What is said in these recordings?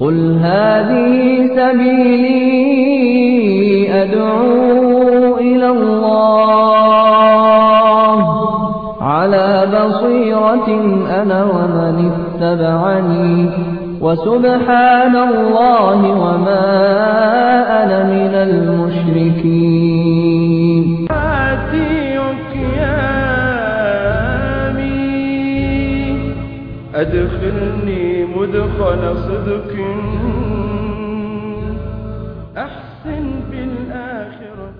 قل هذه سبيلي أدعو إلى الله على بصيرة أنا ومن اتبعني وسبحان الله وما أنا من المشركين آتيك يا أمي أدخلني مدخل صدق أحسن بالآخرة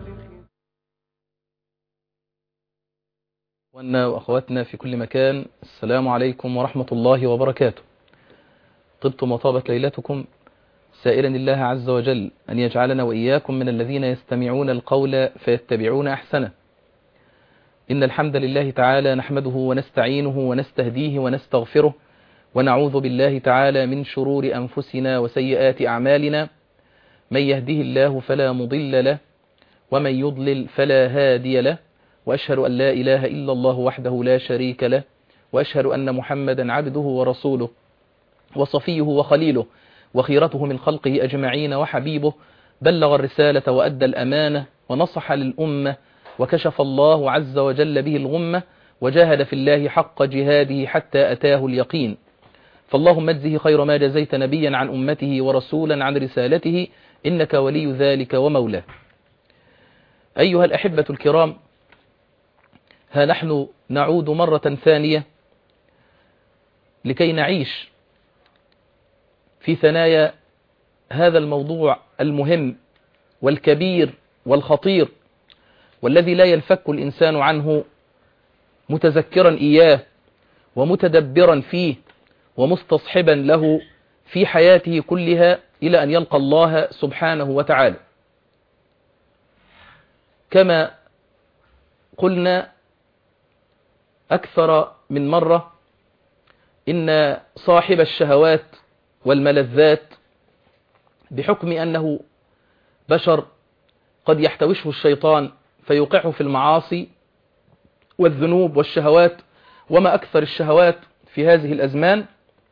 أخواننا وأخواتنا في كل مكان السلام عليكم ورحمة الله وبركاته طبتم وطابت ليلتكم سائلا الله عز وجل أن يجعلنا وإياكم من الذين يستمعون القول فيتبعون أحسنه إن الحمد لله تعالى نحمده ونستعينه ونستهديه ونستغفره ونعوذ بالله تعالى من شرور أنفسنا وسيئات أعمالنا من يهده الله فلا مضل له ومن يضلل فلا هادي له وأشهد أن لا إله إلا الله وحده لا شريك له وأشهد أن محمدا عبده ورسوله وصفيه وخليله وخيرته من خلقه أجمعين وحبيبه بلغ الرسالة وأدى الأمانة ونصح للأمة وكشف الله عز وجل به الغمة وجاهد في الله حق جهاده حتى أتاه اليقين فاللهم اجزه خير ما جزيت نبيا عن أمته ورسولا عن رسالته إنك ولي ذلك ومولاه أيها الأحبة الكرام ها نحن نعود مرة ثانية لكي نعيش في ثنايا هذا الموضوع المهم والكبير والخطير والذي لا ينفك الإنسان عنه متذكرا إياه ومتدبرا فيه ومستصحبا له في حياته كلها إلى أن يلقى الله سبحانه وتعالى كما قلنا أكثر من مرة إن صاحب الشهوات والملذات بحكم أنه بشر قد يحتوشه الشيطان فيوقعه في المعاصي والذنوب والشهوات وما أكثر الشهوات في هذه الأزمان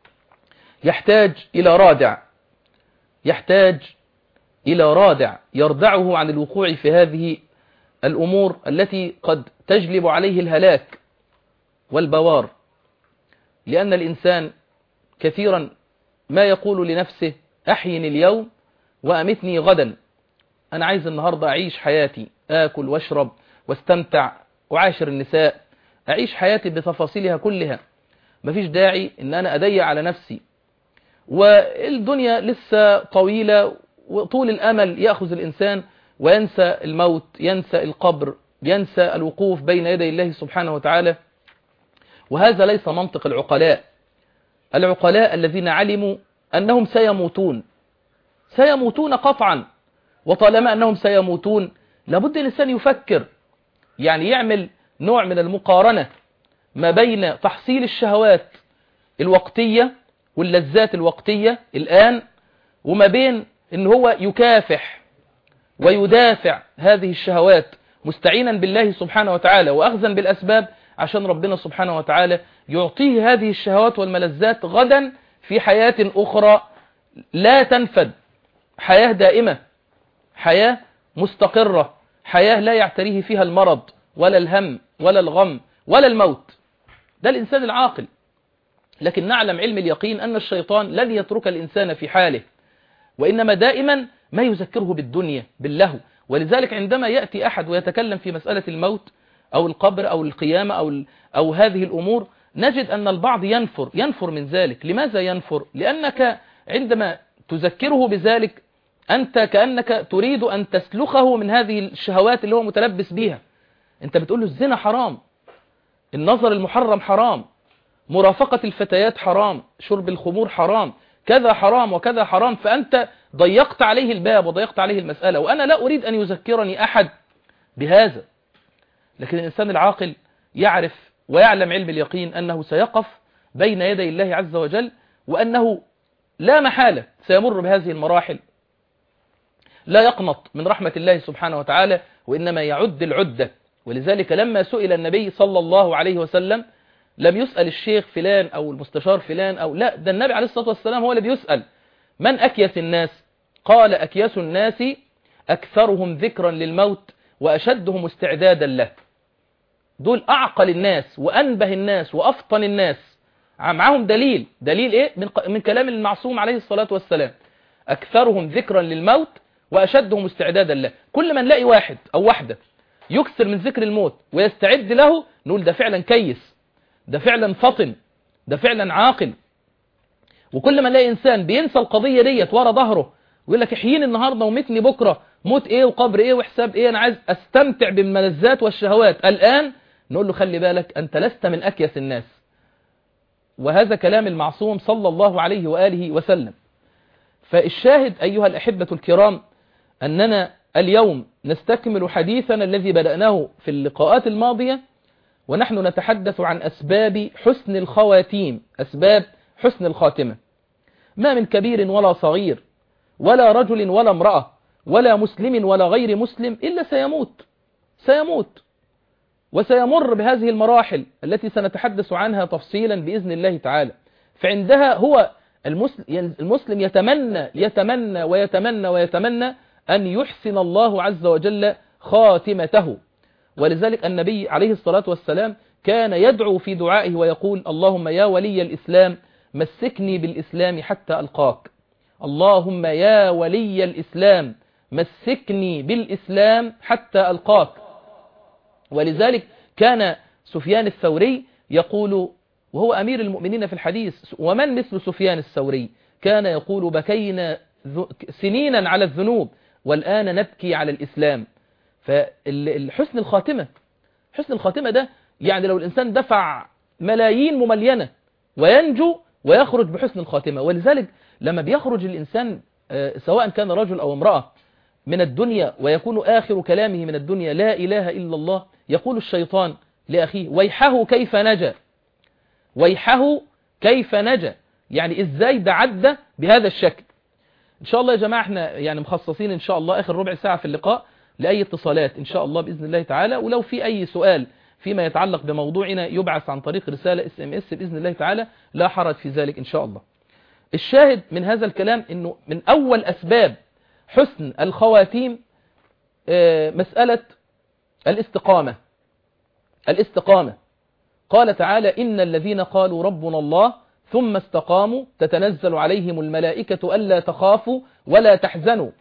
يحتاج إلى رادع يحتاج إلى رادع يردعه عن الوقوع في هذه الأمور التي قد تجلب عليه الهلاك والبوار لأن الإنسان كثيرا ما يقول لنفسه أحيني اليوم وأمتني غدا أنا عايز النهاردة أعيش حياتي آكل واشرب واستمتع وعاشر النساء أعيش حياتي بتفاصيلها كلها مفيش داعي ان انا اضيق على نفسي والدنيا لسه طويلة وطول الامل يأخذ الانسان وينسى الموت ينسى القبر ينسى الوقوف بين يدي الله سبحانه وتعالى وهذا ليس منطق العقلاء العقلاء الذين علموا انهم سيموتون سيموتون قطعا وطالما انهم سيموتون لابد الانسان يفكر يعني يعمل نوع من المقارنة ما بين تحصيل الشهوات الوقتية واللذات الوقتية الآن وما بين ان هو يكافح ويدافع هذه الشهوات مستعينا بالله سبحانه وتعالى وأخذا بالأسباب عشان ربنا سبحانه وتعالى يعطيه هذه الشهوات والملذات غدا في حياة أخرى لا تنفد حياة دائمة حياة مستقرة حياة لا يعتريه فيها المرض ولا الهم ولا الغم ولا الموت ده الإنسان العاقل لكن نعلم علم اليقين أن الشيطان لن يترك الإنسان في حاله وإنما دائما ما يذكره بالدنيا باللهو ولذلك عندما يأتي أحد ويتكلم في مسألة الموت أو القبر أو القيامة أو, أو هذه الأمور نجد أن البعض ينفر ينفر من ذلك لماذا ينفر؟ لأنك عندما تذكره بذلك أنت كأنك تريد أن تسلخه من هذه الشهوات اللي هو متلبس بيها أنت بتقول له الزنا حرام النظر المحرم حرام مرافقة الفتيات حرام شرب الخمور حرام كذا حرام وكذا حرام فأنت ضيقت عليه الباب وضيقت عليه المسألة وأنا لا أريد أن يذكرني أحد بهذا لكن الإنسان العاقل يعرف ويعلم علم اليقين أنه سيقف بين يدي الله عز وجل وأنه لا محالة سيمر بهذه المراحل لا يقنط من رحمة الله سبحانه وتعالى وإنما يعد العدة ولذلك لما سئل النبي صلى الله عليه وسلم لم يسأل الشيخ فلان أو المستشار فلان أو لا ده النبي عليه الصلاة والسلام هو اللي بيسأل من أكيس الناس قال أكيس الناس أكثرهم ذكرا للموت وأشدهم استعدادا له دول أعقل الناس وأنبه الناس وأفطن الناس معاهم دليل دليل إيه من, من كلام المعصوم عليه الصلاة والسلام أكثرهم ذكرا للموت وأشدهم استعدادا له كل ما نلاقي واحد أو واحدة يكثر من ذكر الموت ويستعد له نقول ده فعلا كيس ده فعلا فطن ده فعلا عاقل وكل ما نلاقي إنسان بينسى القضية ديت ورا ظهره ويقول لك احييني النهاردة ومتني بكرة موت ايه وقبر ايه وحساب ايه انا عايز استمتع بالملذات والشهوات الآن نقول له خلي بالك أنت لست من أكيس الناس وهذا كلام المعصوم صلى الله عليه وآله وسلم فالشاهد أيها الأحبة الكرام أننا اليوم نستكمل حديثنا الذي بدأناه في اللقاءات الماضية ونحن نتحدث عن أسباب حسن الخواتيم أسباب حسن الخاتمة ما من كبير ولا صغير ولا رجل ولا امرأة ولا مسلم ولا غير مسلم إلا سيموت سيموت وسيمر بهذه المراحل التي سنتحدث عنها تفصيلا بإذن الله تعالى فعندها هو المسلم, المسلم يتمنى يتمنى ويتمنى ويتمنى أن يحسن الله عز وجل خاتمته ولذلك النبي عليه الصلاة والسلام كان يدعو في دعائه ويقول اللهم يا ولي الإسلام مسكني بالإسلام حتى ألقاك اللهم يا ولي الإسلام مسكني بالإسلام حتى ألقاك ولذلك كان سفيان الثوري يقول وهو أمير المؤمنين في الحديث ومن مثل سفيان الثوري كان يقول بكينا سنينا على الذنوب والآن نبكي على الإسلام فحسن الخاتمة حسن الخاتمة ده يعني لو الإنسان دفع ملايين مملينة وينجو ويخرج بحسن الخاتمة ولذلك لما بيخرج الإنسان سواء كان رجل أو امرأة من الدنيا ويكون آخر كلامه من الدنيا لا إله إلا الله يقول الشيطان لأخيه ويحه كيف نجا ويحه كيف نجا يعني إزاي ده عدى بهذا الشكل إن شاء الله يا جماعة احنا يعني مخصصين إن شاء الله آخر ربع ساعة في اللقاء لأي اتصالات إن شاء الله بإذن الله تعالى ولو في أي سؤال فيما يتعلق بموضوعنا يبعث عن طريق رسالة اس ام اس بإذن الله تعالى لا حرج في ذلك إن شاء الله الشاهد من هذا الكلام أنه من أول أسباب حسن الخواتيم مسألة الاستقامة الاستقامة قال تعالى إن الذين قالوا ربنا الله ثم استقاموا تتنزل عليهم الملائكة ألا تخافوا ولا تحزنوا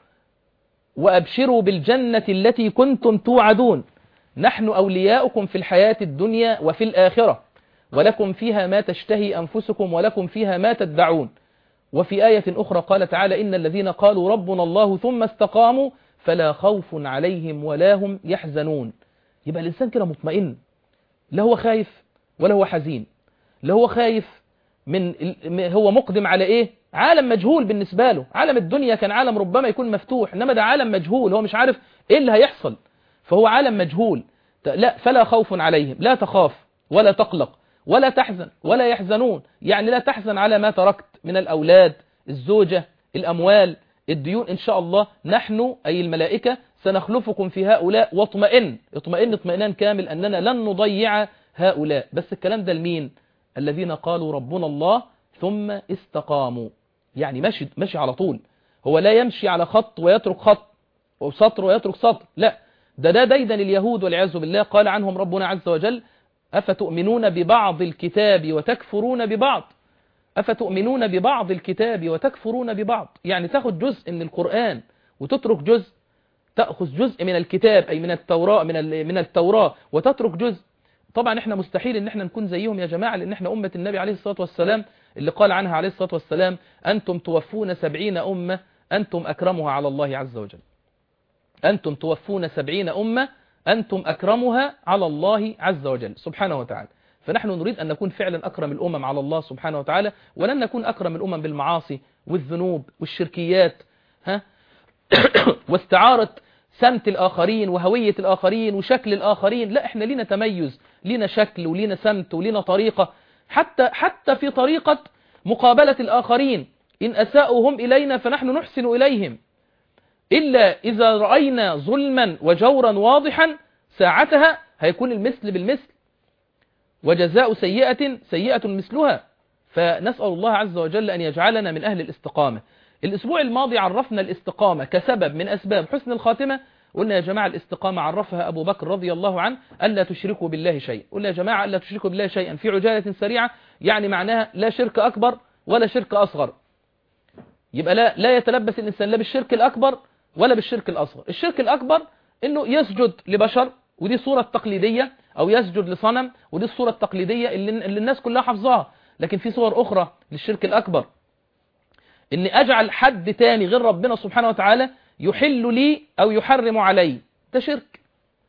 وأبشروا بالجنة التي كنتم توعدون نحن أولياؤكم في الحياة الدنيا وفي الآخرة ولكم فيها ما تشتهي أنفسكم ولكم فيها ما تدعون وفي آية أخرى قال تعالى إن الذين قالوا ربنا الله ثم استقاموا فلا خوف عليهم ولا هم يحزنون يبقى الإنسان كده مطمئن لا هو خايف ولا هو حزين لا هو خايف من هو مقدم على إيه عالم مجهول بالنسبة له عالم الدنيا كان عالم ربما يكون مفتوح إنما ده عالم مجهول هو مش عارف إيه اللي هيحصل فهو عالم مجهول لا فلا خوف عليهم لا تخاف ولا تقلق ولا تحزن ولا يحزنون يعني لا تحزن على ما تركت من الأولاد الزوجة الأموال الديون إن شاء الله نحن أي الملائكة سنخلفكم في هؤلاء واطمئن اطمئن اطمئنان كامل أننا لن نضيع هؤلاء بس الكلام ده لمين الذين قالوا ربنا الله ثم استقاموا يعني ماشي, ماشي على طول هو لا يمشي على خط ويترك خط وسطر ويترك سطر لا ده ده ديدا اليهود والعياذ بالله قال عنهم ربنا عز وجل أفتؤمنون ببعض الكتاب وتكفرون ببعض أفتؤمنون ببعض الكتاب وتكفرون ببعض يعني تاخد جزء من القرآن وتترك جزء تأخذ جزء من الكتاب أي من التوراة من من التوراة وتترك جزء طبعا احنا مستحيل ان احنا نكون زيهم يا جماعة لان احنا أمة النبي عليه الصلاة والسلام اللي قال عنها عليه الصلاة والسلام أنتم توفون سبعين أمة أنتم أكرمها على الله عز وجل أنتم توفون سبعين أمة أنتم أكرمها على الله عز وجل سبحانه وتعالى فنحن نريد أن نكون فعلا أكرم الأمم على الله سبحانه وتعالى ولن نكون أكرم الأمم بالمعاصي والذنوب والشركيات ها واستعارة سمت الآخرين وهوية الآخرين وشكل الآخرين لا احنا لينا تميز لينا شكل ولينا سمت ولينا طريقة حتى, حتى في طريقة مقابلة الآخرين إن أساءوا هم إلينا فنحن نحسن إليهم إلا إذا رأينا ظلما وجورا واضحا ساعتها هيكون المثل بالمثل وجزاء سيئة سيئة مثلها فنسأل الله عز وجل أن يجعلنا من أهل الاستقامة الأسبوع الماضي عرفنا الاستقامة كسبب من أسباب حسن الخاتمة قلنا يا جماعة الاستقامة عرفها أبو بكر رضي الله عنه ألا تشركوا بالله شيء قلنا يا جماعة ألا تشركوا بالله شيئا في عجالة سريعة يعني معناها لا شرك أكبر ولا شرك أصغر يبقى لا, لا يتلبس الإنسان لا بالشرك الأكبر ولا بالشرك الأصغر الشرك الأكبر إنه يسجد لبشر ودي صورة تقليدية أو يسجد لصنم ودي الصورة التقليدية اللي, اللي الناس كلها حافظاها لكن في صور أخرى للشرك الأكبر إن أجعل حد تاني غير ربنا سبحانه وتعالى يحل لي أو يحرم علي ده شرك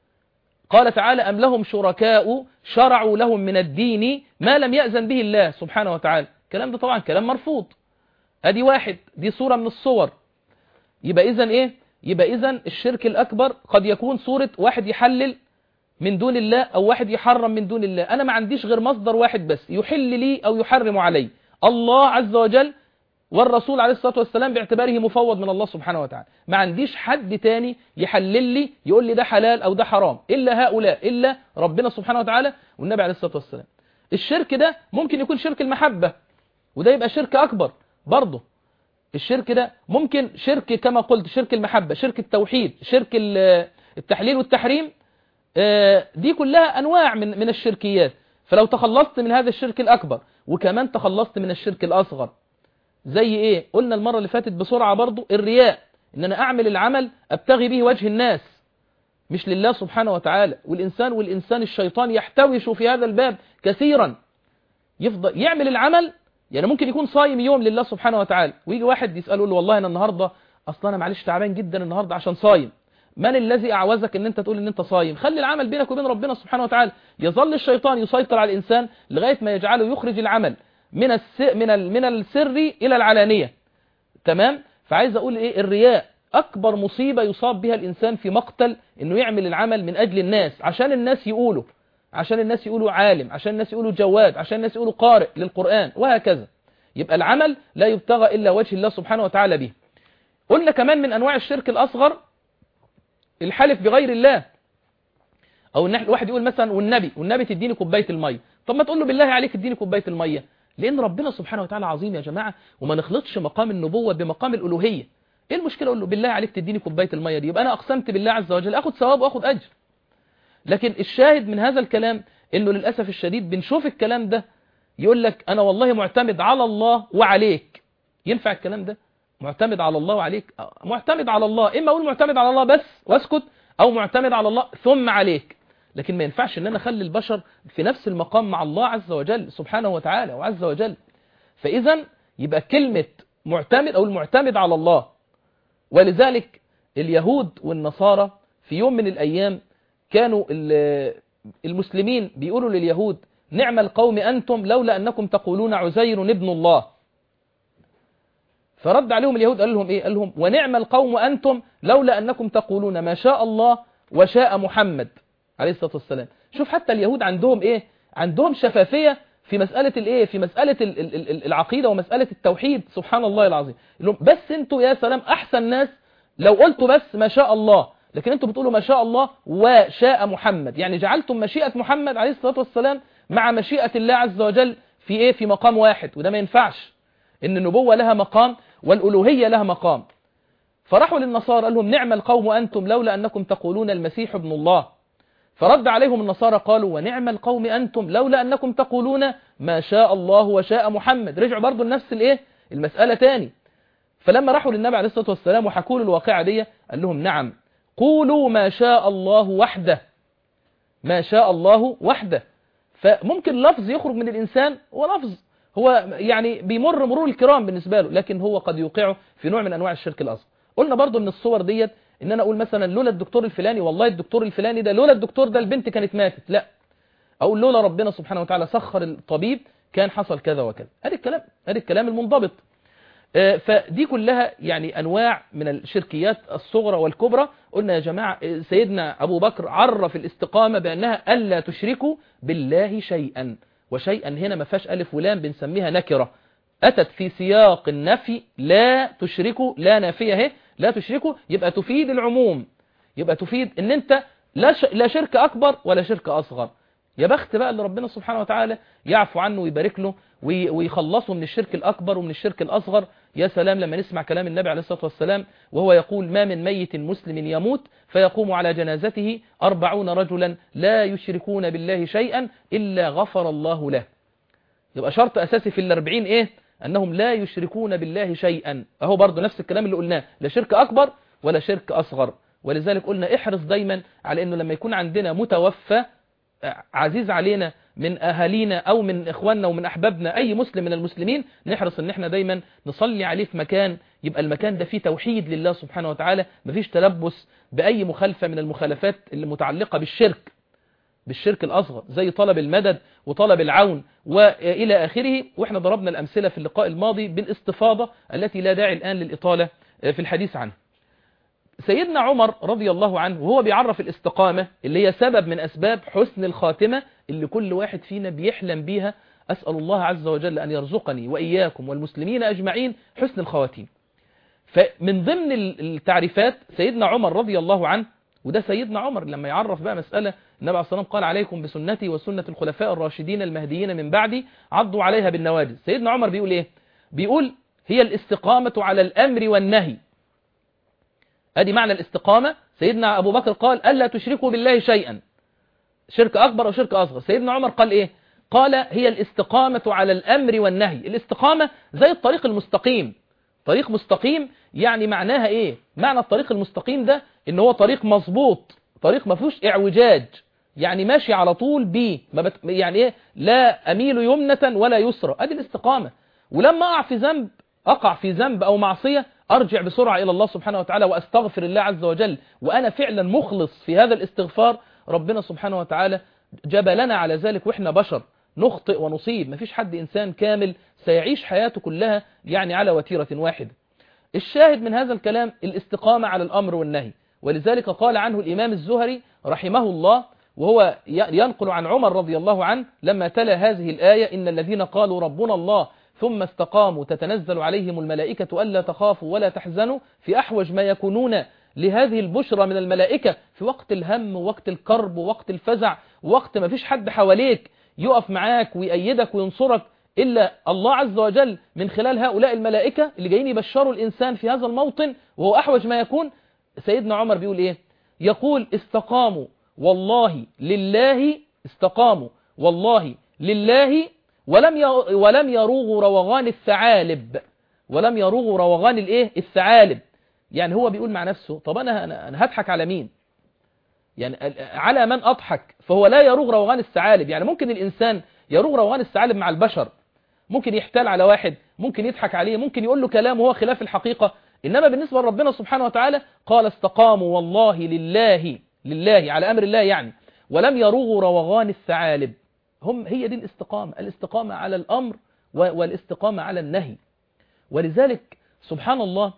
قال تعالى أم لهم شركاء شرعوا لهم من الدين ما لم يأذن به الله سبحانه وتعالى الكلام ده طبعا كلام مرفوض ادي واحد دي صورة من الصور يبقى اذا ايه يبقى اذا الشرك الاكبر قد يكون صورة واحد يحلل من دون الله او واحد يحرم من دون الله انا ما عنديش غير مصدر واحد بس يحل لي او يحرم علي الله عز وجل والرسول عليه الصلاة والسلام باعتباره مفوض من الله سبحانه وتعالى ما عنديش حد تاني يحلل لي يقول لي ده حلال او ده حرام الا هؤلاء الا ربنا سبحانه وتعالى والنبي عليه الصلاة والسلام الشرك ده ممكن يكون شرك المحبة وده يبقى شرك اكبر برضه الشرك ده ممكن شرك كما قلت شرك المحبة شرك التوحيد شرك التحليل والتحريم دي كلها أنواع من من الشركيات فلو تخلصت من هذا الشرك الأكبر وكمان تخلصت من الشرك الأصغر زي إيه قلنا المرة اللي فاتت بسرعة برضو الرياء إن أنا أعمل العمل أبتغي به وجه الناس مش لله سبحانه وتعالى والإنسان والإنسان الشيطان يحتوش في هذا الباب كثيرا يفضل يعمل العمل يعني ممكن يكون صايم يوم لله سبحانه وتعالى ويجي واحد يسأله له والله أنا النهاردة أصلا أنا معلش تعبان جدا النهاردة عشان صايم من الذي أعوزك أن أنت تقول أن أنت صايم خلي العمل بينك وبين ربنا سبحانه وتعالى يظل الشيطان يسيطر على الإنسان لغاية ما يجعله يخرج العمل من الس... من ال... من السر إلى العلانية تمام فعايز أقول إيه الرياء أكبر مصيبة يصاب بها الإنسان في مقتل أنه يعمل العمل من أجل الناس عشان الناس يقولوا عشان الناس يقولوا عالم عشان الناس يقولوا جواد عشان الناس يقولوا قارئ للقرآن وهكذا يبقى العمل لا يبتغى إلا وجه الله سبحانه وتعالى به قلنا كمان من أنواع الشرك الأصغر الحلف بغير الله أو ان الواحد يقول مثلا والنبي والنبي تديني كوبايه المية طب ما تقول له بالله عليك اديني كوبايه المية لأن ربنا سبحانه وتعالى عظيم يا جماعة وما نخلطش مقام النبوة بمقام الألوهية ايه المشكلة اقول له بالله عليك تديني كوبايه المية دي يبقى انا اقسمت بالله عز وجل اخد ثواب واخد اجر لكن الشاهد من هذا الكلام انه للأسف الشديد بنشوف الكلام ده يقول لك انا والله معتمد على الله وعليك ينفع الكلام ده معتمد على الله وعليك معتمد على الله اما اقول معتمد على الله بس واسكت او معتمد على الله ثم عليك لكن ما ينفعش ان انا اخلي البشر في نفس المقام مع الله عز وجل سبحانه وتعالى وعز وجل فاذا يبقى كلمة معتمد او المعتمد على الله ولذلك اليهود والنصارى في يوم من الايام كانوا المسلمين بيقولوا لليهود نعم القوم أنتم لولا أنكم تقولون عزير ابن الله فرد عليهم اليهود قال لهم إيه قال لهم ونعم القوم أنتم لولا أنكم تقولون ما شاء الله وشاء محمد عليه الصلاة والسلام شوف حتى اليهود عندهم إيه عندهم شفافية في مسألة الإيه في مسألة العقيدة ومسألة التوحيد سبحان الله العظيم لهم بس انتوا يا سلام أحسن ناس لو قلتوا بس ما شاء الله لكن انتوا بتقولوا ما شاء الله وشاء محمد يعني جعلتم مشيئة محمد عليه الصلاة والسلام مع مشيئة الله عز وجل في ايه في مقام واحد وده ما ينفعش ان النبوة لها مقام والألوهية لها مقام فراحوا للنصارى قال لهم نعم القوم أنتم لولا أنكم تقولون المسيح ابن الله فرد عليهم النصارى قالوا ونعم القوم أنتم لولا أنكم تقولون ما شاء الله وشاء محمد رجعوا برضو لنفس الايه المسألة تاني فلما راحوا للنبي عليه الصلاة والسلام وحكوا له الواقعة دي قال لهم نعم قولوا ما شاء الله وحده ما شاء الله وحده فممكن لفظ يخرج من الإنسان هو لفظ هو يعني بيمر مرور الكرام بالنسبة له لكن هو قد يوقعه في نوع من أنواع الشرك الأصغر قلنا برضو من الصور ديت ان انا اقول مثلا لولا الدكتور الفلاني والله الدكتور الفلاني ده لولا الدكتور ده البنت كانت ماتت لا اقول لولا ربنا سبحانه وتعالى سخر الطبيب كان حصل كذا وكذا ادي الكلام ادي الكلام المنضبط فدي كلها يعني أنواع من الشركيات الصغرى والكبرى قلنا يا جماعة سيدنا أبو بكر عرف الاستقامة بأنها ألا تشركوا بالله شيئا وشيئا هنا ما فيهاش ألف ولام بنسميها نكرة أتت في سياق النفي لا تشركوا لا نافية اهي لا تشركوا يبقى تفيد العموم يبقى تفيد ان انت لا, ش... لا شرك أكبر ولا شرك أصغر يا بخت بقى اللي ربنا سبحانه وتعالى يعفو عنه ويبارك له وي- ويخلصوا من الشرك الأكبر ومن الشرك الأصغر يا سلام لما نسمع كلام النبي عليه الصلاة والسلام وهو يقول ما من ميت مسلم يموت فيقوم على جنازته أربعون رجلا لا يشركون بالله شيئا إلا غفر الله له يبقى شرط أساسي في الأربعين إيه أنهم لا يشركون بالله شيئا أهو برضو نفس الكلام اللي قلناه لا شرك أكبر ولا شرك أصغر ولذلك قلنا احرص دايما على أنه لما يكون عندنا متوفى عزيز علينا من أهالينا أو من إخواننا ومن أحبابنا أي مسلم من المسلمين نحرص أن احنا دايما نصلي عليه في مكان يبقى المكان ده فيه توحيد لله سبحانه وتعالى مفيش تلبس بأي مخالفة من المخالفات اللي متعلقة بالشرك بالشرك الأصغر زي طلب المدد وطلب العون وإلى آخره وإحنا ضربنا الأمثلة في اللقاء الماضي بالاستفاضة التي لا داعي الآن للإطالة في الحديث عنه سيدنا عمر رضي الله عنه وهو بيعرف الاستقامة اللي هي سبب من أسباب حسن الخاتمة اللي كل واحد فينا بيحلم بيها أسأل الله عز وجل أن يرزقني وإياكم والمسلمين أجمعين حسن الخواتيم فمن ضمن التعريفات سيدنا عمر رضي الله عنه وده سيدنا عمر لما يعرف بقى مسألة النبي عليه الصلاة والسلام قال عليكم بسنتي وسنة الخلفاء الراشدين المهديين من بعدي عضوا عليها بالنواجذ سيدنا عمر بيقول ايه بيقول هي الاستقامة على الأمر والنهي ادي معنى الاستقامة سيدنا أبو بكر قال ألا تشركوا بالله شيئا شرك أكبر أو شرك أصغر سيدنا عمر قال إيه قال هي الاستقامة على الأمر والنهي الاستقامة زي الطريق المستقيم طريق مستقيم يعني معناها إيه معنى الطريق المستقيم ده إن هو طريق مظبوط طريق ما فيهوش إعوجاج يعني ماشي على طول بيه ما بت... يعني إيه لا أميل يمنة ولا يسرى ادي الاستقامة ولما أقع في ذنب أقع في ذنب أو معصية أرجع بسرعة إلى الله سبحانه وتعالى وأستغفر الله عز وجل وأنا فعلا مخلص في هذا الاستغفار ربنا سبحانه وتعالى جبلنا على ذلك وإحنا بشر نخطئ ونصيب مفيش حد إنسان كامل سيعيش حياته كلها يعني على وتيرة واحدة الشاهد من هذا الكلام الاستقامة على الأمر والنهي ولذلك قال عنه الإمام الزهري رحمه الله وهو ينقل عن عمر رضي الله عنه لما تلا هذه الآية إن الذين قالوا ربنا الله ثم استقاموا تتنزل عليهم الملائكة ألا تخافوا ولا تحزنوا في أحوج ما يكونون لهذه البشرى من الملائكة في وقت الهم ووقت الكرب ووقت الفزع ووقت ما فيش حد حواليك يقف معاك ويأيدك وينصرك إلا الله عز وجل من خلال هؤلاء الملائكة اللي جايين يبشروا الإنسان في هذا الموطن وهو أحوج ما يكون سيدنا عمر بيقول إيه يقول استقاموا والله لله استقاموا والله لله ولم ولم يروغوا روغان الثعالب ولم يروغوا روغان الايه الثعالب يعني هو بيقول مع نفسه طب انا انا هضحك على مين يعني على من اضحك فهو لا يروغ روغان الثعالب يعني ممكن الانسان يروغ روغان الثعالب مع البشر ممكن يحتال على واحد ممكن يضحك عليه ممكن يقول له كلام وهو خلاف الحقيقة انما بالنسبة لربنا سبحانه وتعالى قال استقاموا والله لله لله على امر الله يعني ولم يروغوا روغان الثعالب هم هي دي الاستقامة الاستقامة على الأمر والاستقامة على النهي ولذلك سبحان الله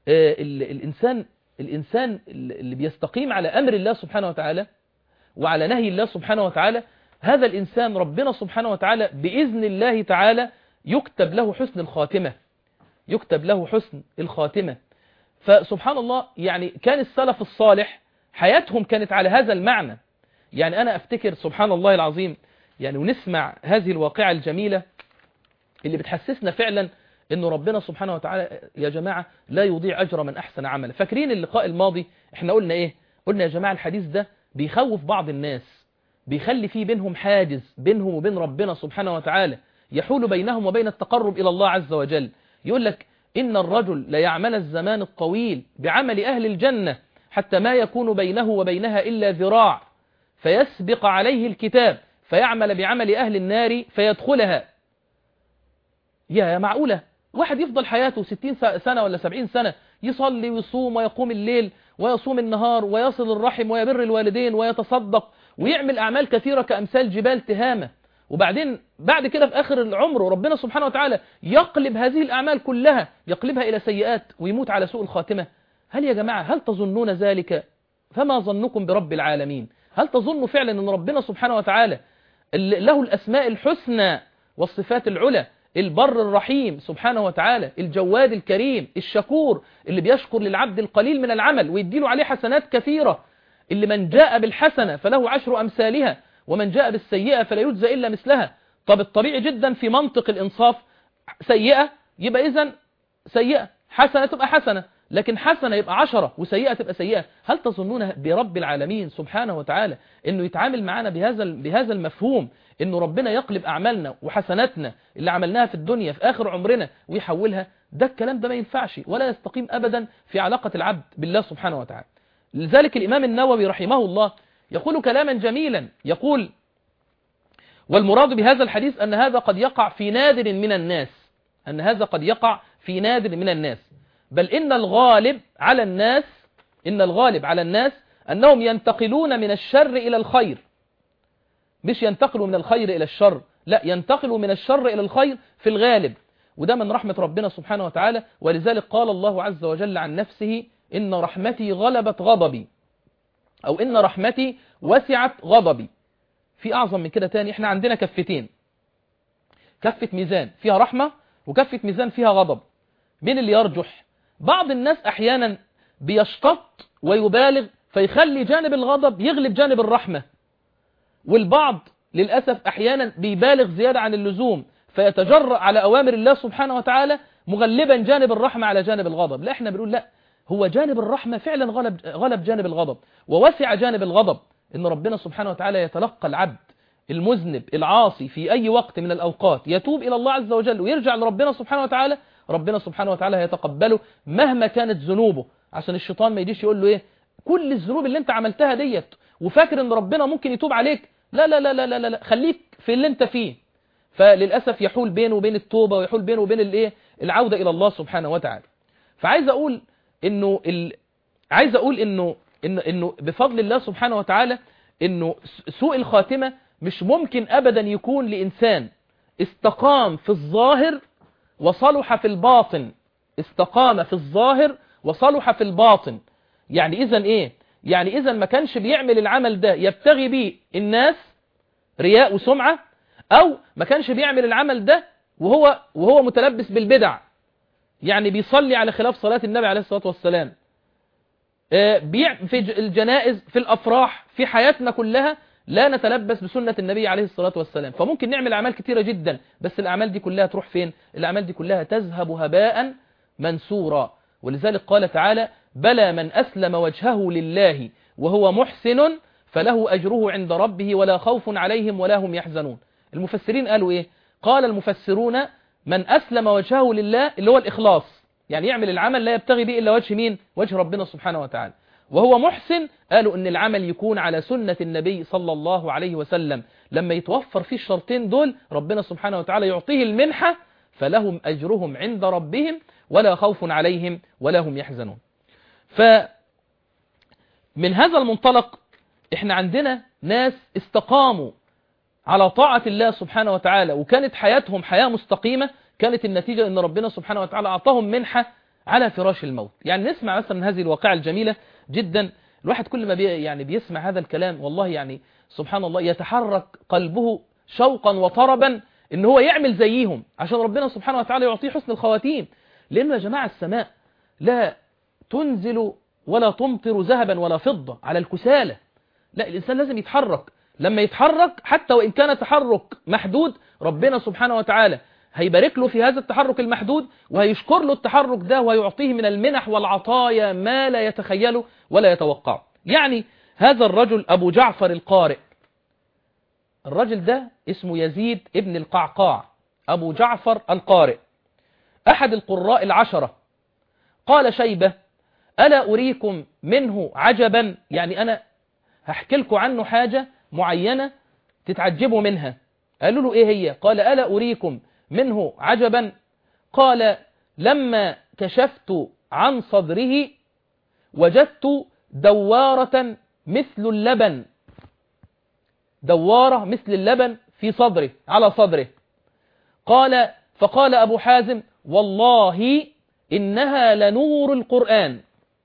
الإنسان الإنسان اللي بيستقيم على أمر الله سبحانه وتعالى وعلى نهي الله سبحانه وتعالى هذا الإنسان ربنا سبحانه وتعالى بإذن الله تعالى يكتب له حسن الخاتمة يكتب له حسن الخاتمة فسبحان الله يعني كان السلف الصالح حياتهم كانت على هذا المعنى يعني أنا أفتكر سبحان الله العظيم يعني ونسمع هذه الواقعة الجميلة اللي بتحسسنا فعلا انه ربنا سبحانه وتعالى يا جماعة لا يضيع اجر من احسن عملا فاكرين اللقاء الماضي احنا قلنا ايه قلنا يا جماعة الحديث ده بيخوف بعض الناس بيخلي فيه بينهم حاجز بينهم وبين ربنا سبحانه وتعالى يحول بينهم وبين التقرب الى الله عز وجل يقول لك ان الرجل ليعمل الزمان الطويل بعمل اهل الجنة حتى ما يكون بينه وبينها الا ذراع فيسبق عليه الكتاب فيعمل بعمل أهل النار فيدخلها يا معقولة واحد يفضل حياته 60 سنة ولا 70 سنة يصلي ويصوم ويقوم الليل ويصوم النهار ويصل الرحم ويبر الوالدين ويتصدق ويعمل أعمال كثيرة كأمثال جبال تهامة وبعدين بعد كده في آخر العمر ربنا سبحانه وتعالى يقلب هذه الأعمال كلها يقلبها إلى سيئات ويموت على سوء الخاتمة هل يا جماعة هل تظنون ذلك فما ظنكم برب العالمين هل تظن فعلا أن ربنا سبحانه وتعالى له الأسماء الحسنى والصفات العلى البر الرحيم سبحانه وتعالى الجواد الكريم الشكور اللي بيشكر للعبد القليل من العمل ويديله عليه حسنات كثيرة اللي من جاء بالحسنة فله عشر أمثالها ومن جاء بالسيئة فلا يجزى إلا مثلها طب الطبيعي جدا في منطق الإنصاف سيئة يبقى إذن سيئة حسنة تبقى حسنة لكن حسنة يبقى عشرة وسيئة تبقى سيئة هل تظنون برب العالمين سبحانه وتعالى انه يتعامل معنا بهذا بهذا المفهوم انه ربنا يقلب اعمالنا وحسناتنا اللي عملناها في الدنيا في اخر عمرنا ويحولها ده الكلام ده ما ينفعش ولا يستقيم ابدا في علاقة العبد بالله سبحانه وتعالى لذلك الامام النووي رحمه الله يقول كلاما جميلا يقول والمراد بهذا الحديث ان هذا قد يقع في نادر من الناس ان هذا قد يقع في نادر من الناس بل إن الغالب على الناس إن الغالب على الناس أنهم ينتقلون من الشر إلى الخير مش ينتقلوا من الخير إلى الشر لا ينتقلوا من الشر إلى الخير في الغالب وده من رحمة ربنا سبحانه وتعالى ولذلك قال الله عز وجل عن نفسه إن رحمتي غلبت غضبي أو إن رحمتي وسعت غضبي في أعظم من كده تاني إحنا عندنا كفتين كفة ميزان فيها رحمة وكفة ميزان فيها غضب مين اللي يرجح بعض الناس احيانا بيشتط ويبالغ فيخلي جانب الغضب يغلب جانب الرحمة والبعض للأسف احيانا بيبالغ زيادة عن اللزوم فيتجرأ على أوامر الله سبحانه وتعالى مغلبا جانب الرحمة على جانب الغضب لا احنا بنقول لا هو جانب الرحمة فعلا غلب, غلب جانب الغضب ووسع جانب الغضب ان ربنا سبحانه وتعالى يتلقى العبد المذنب العاصي في أي وقت من الأوقات يتوب إلى الله عز وجل ويرجع لربنا سبحانه وتعالى ربنا سبحانه وتعالى هيتقبله مهما كانت ذنوبه عشان الشيطان ما يجيش يقول له ايه كل الذنوب اللي انت عملتها ديت وفاكر ان ربنا ممكن يتوب عليك لا لا لا لا لا, لا. خليك في اللي انت فيه فللأسف يحول بينه وبين التوبة ويحول بينه وبين الايه العودة إلى الله سبحانه وتعالى فعايز أقول إنه ال... عايز أقول إنه إنه, إنه بفضل الله سبحانه وتعالى إنه سوء الخاتمة مش ممكن أبدا يكون لإنسان استقام في الظاهر وصلح في الباطن استقام في الظاهر وصلح في الباطن يعني إذا إيه يعني إذا ما كانش بيعمل العمل ده يبتغي بيه الناس رياء وسمعة أو ما كانش بيعمل العمل ده وهو وهو متلبس بالبدع يعني بيصلي على خلاف صلاة النبي عليه الصلاة والسلام في الجنائز في الأفراح في حياتنا كلها لا نتلبس بسنة النبي عليه الصلاة والسلام فممكن نعمل أعمال كتيرة جدا بس الأعمال دي كلها تروح فين الأعمال دي كلها تذهب هباء منسورا ولذلك قال تعالى بلى من أسلم وجهه لله وهو محسن فله أجره عند ربه ولا خوف عليهم ولا هم يحزنون المفسرين قالوا إيه قال المفسرون من أسلم وجهه لله اللي هو الإخلاص يعني يعمل العمل لا يبتغي به إلا وجه مين وجه ربنا سبحانه وتعالى وهو محسن قالوا ان العمل يكون على سنة النبي صلى الله عليه وسلم لما يتوفر فيه الشرطين دول ربنا سبحانه وتعالى يعطيه المنحة فلهم أجرهم عند ربهم ولا خوف عليهم ولا هم يحزنون فمن هذا المنطلق احنا عندنا ناس استقاموا على طاعة الله سبحانه وتعالى وكانت حياتهم حياة مستقيمة كانت النتيجة ان ربنا سبحانه وتعالى أعطاهم منحة على فراش الموت يعني نسمع مثلا هذه الواقعة الجميلة جدا الواحد كل ما بي يعني بيسمع هذا الكلام والله يعني سبحان الله يتحرك قلبه شوقا وطربا ان هو يعمل زيهم عشان ربنا سبحانه وتعالى يعطيه حسن الخواتيم لانه يا جماعة السماء لا تنزل ولا تمطر ذهبا ولا فضة على الكسالة لا الإنسان لازم يتحرك لما يتحرك حتى وإن كان تحرك محدود ربنا سبحانه وتعالى هيبارك له في هذا التحرك المحدود وهيشكر له التحرك ده ويعطيه من المنح والعطايا ما لا يتخيله ولا يتوقعه يعني هذا الرجل أبو جعفر القارئ الرجل ده اسمه يزيد ابن القعقاع أبو جعفر القارئ أحد القراء العشرة قال شيبة ألا أريكم منه عجبا يعني أنا هحكي لكم عنه حاجة معينة تتعجبوا منها قالوا له إيه هي قال ألا أريكم منه عجبا قال لما كشفت عن صدره وجدت دوارة مثل اللبن دوارة مثل اللبن في صدره على صدره قال فقال أبو حازم والله إنها لنور القرآن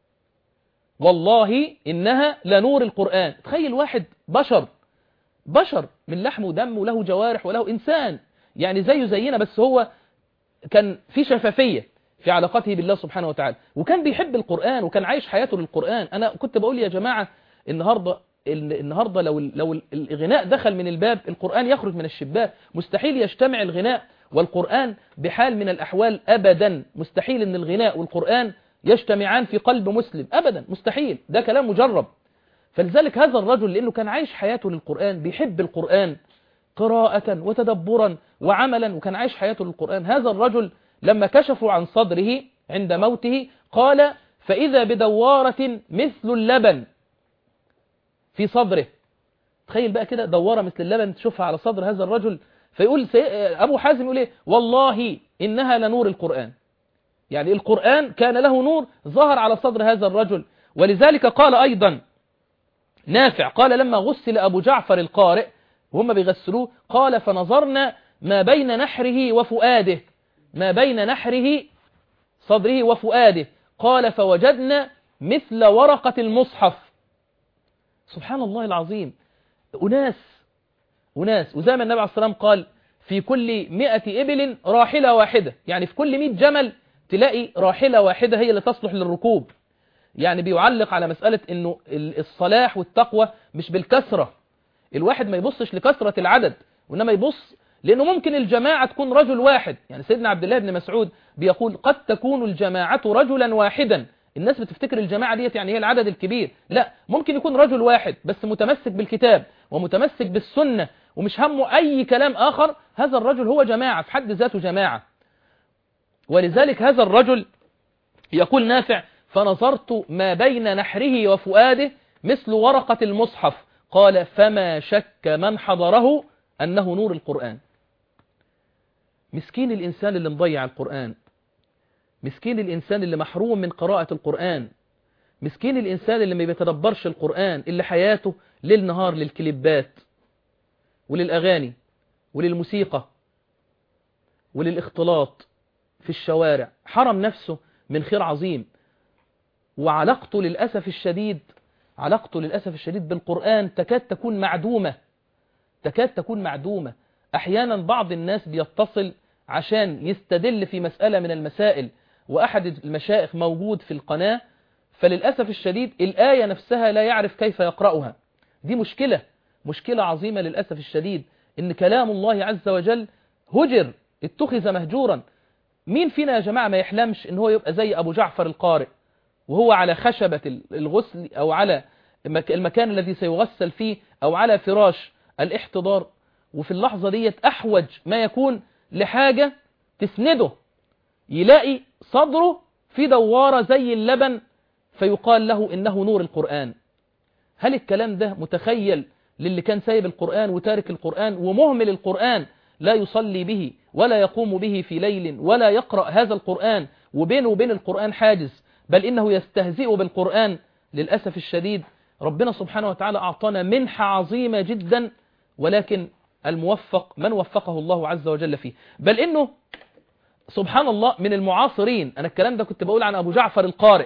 والله إنها لنور القرآن تخيل واحد بشر بشر من لحم ودم وله جوارح وله إنسان يعني زيه زينا بس هو كان في شفافية في علاقته بالله سبحانه وتعالى وكان بيحب القرآن وكان عايش حياته للقرآن أنا كنت بقول يا جماعة النهاردة ال- النهاردة لو ال- لو ال- الغناء دخل من الباب القرآن يخرج من الشباك مستحيل يجتمع الغناء والقرآن بحال من الأحوال أبدا مستحيل أن الغناء والقرآن يجتمعان في قلب مسلم أبدا مستحيل ده كلام مجرب فلذلك هذا الرجل لأنه كان عايش حياته للقرآن بيحب القرآن قراءة وتدبرا وعملا وكان عايش حياته للقرآن هذا الرجل لما كشفوا عن صدره عند موته قال فإذا بدوارة مثل اللبن في صدره تخيل بقى كده دوارة مثل اللبن تشوفها على صدر هذا الرجل فيقول سي... أبو حازم يقول إيه والله إنها لنور القرآن يعني القرآن كان له نور ظهر على صدر هذا الرجل ولذلك قال أيضا نافع قال لما غسل أبو جعفر القارئ وهم بيغسلوه قال فنظرنا ما بين نحره وفؤاده ما بين نحره صدره وفؤاده قال فوجدنا مثل ورقة المصحف سبحان الله العظيم أناس أناس وزي ما النبي عليه الصلاة والسلام قال في كل مئة إبل راحلة واحدة يعني في كل مئة جمل تلاقي راحلة واحدة هي اللي تصلح للركوب يعني بيعلق على مسألة أنه الصلاح والتقوى مش بالكثرة الواحد ما يبصش لكثرة العدد وإنما يبص لأنه ممكن الجماعة تكون رجل واحد يعني سيدنا عبد الله بن مسعود بيقول قد تكون الجماعة رجلا واحدا الناس بتفتكر الجماعة ديت يعني هي العدد الكبير لا ممكن يكون رجل واحد بس متمسك بالكتاب ومتمسك بالسنة ومش همه أي كلام آخر هذا الرجل هو جماعة في حد ذاته جماعة ولذلك هذا الرجل يقول نافع فنظرت ما بين نحره وفؤاده مثل ورقة المصحف قال فما شك من حضره أنه نور القرآن مسكين الإنسان اللي مضيع القرآن مسكين الإنسان اللي محروم من قراءة القرآن مسكين الإنسان اللي ما بيتدبرش القرآن اللي حياته ليل نهار للكليبات وللأغاني وللموسيقى وللاختلاط في الشوارع حرم نفسه من خير عظيم وعلاقته للأسف الشديد علاقته للأسف الشديد بالقرآن تكاد تكون معدومة تكاد تكون معدومة أحيانا بعض الناس بيتصل عشان يستدل في مسألة من المسائل وأحد المشائخ موجود في القناة فللأسف الشديد الآية نفسها لا يعرف كيف يقرأها دي مشكلة مشكلة عظيمة للأسف الشديد إن كلام الله عز وجل هجر اتخذ مهجورا مين فينا يا جماعة ما يحلمش إن هو يبقى زي أبو جعفر القارئ وهو على خشبة الغسل أو على المكان الذي سيغسل فيه أو على فراش الاحتضار وفي اللحظة ديت أحوج ما يكون لحاجة تسنده يلاقي صدره في دوارة زي اللبن فيقال له إنه نور القرآن هل الكلام ده متخيل للي كان سايب القرآن وتارك القرآن ومهمل القرآن لا يصلي به ولا يقوم به في ليل ولا يقرأ هذا القرآن وبينه وبين القرآن حاجز بل إنه يستهزئ بالقرآن للأسف الشديد ربنا سبحانه وتعالى أعطانا منحة عظيمة جدا ولكن الموفق من وفقه الله عز وجل فيه بل إنه سبحان الله من المعاصرين أنا الكلام ده كنت بقول عن أبو جعفر القارئ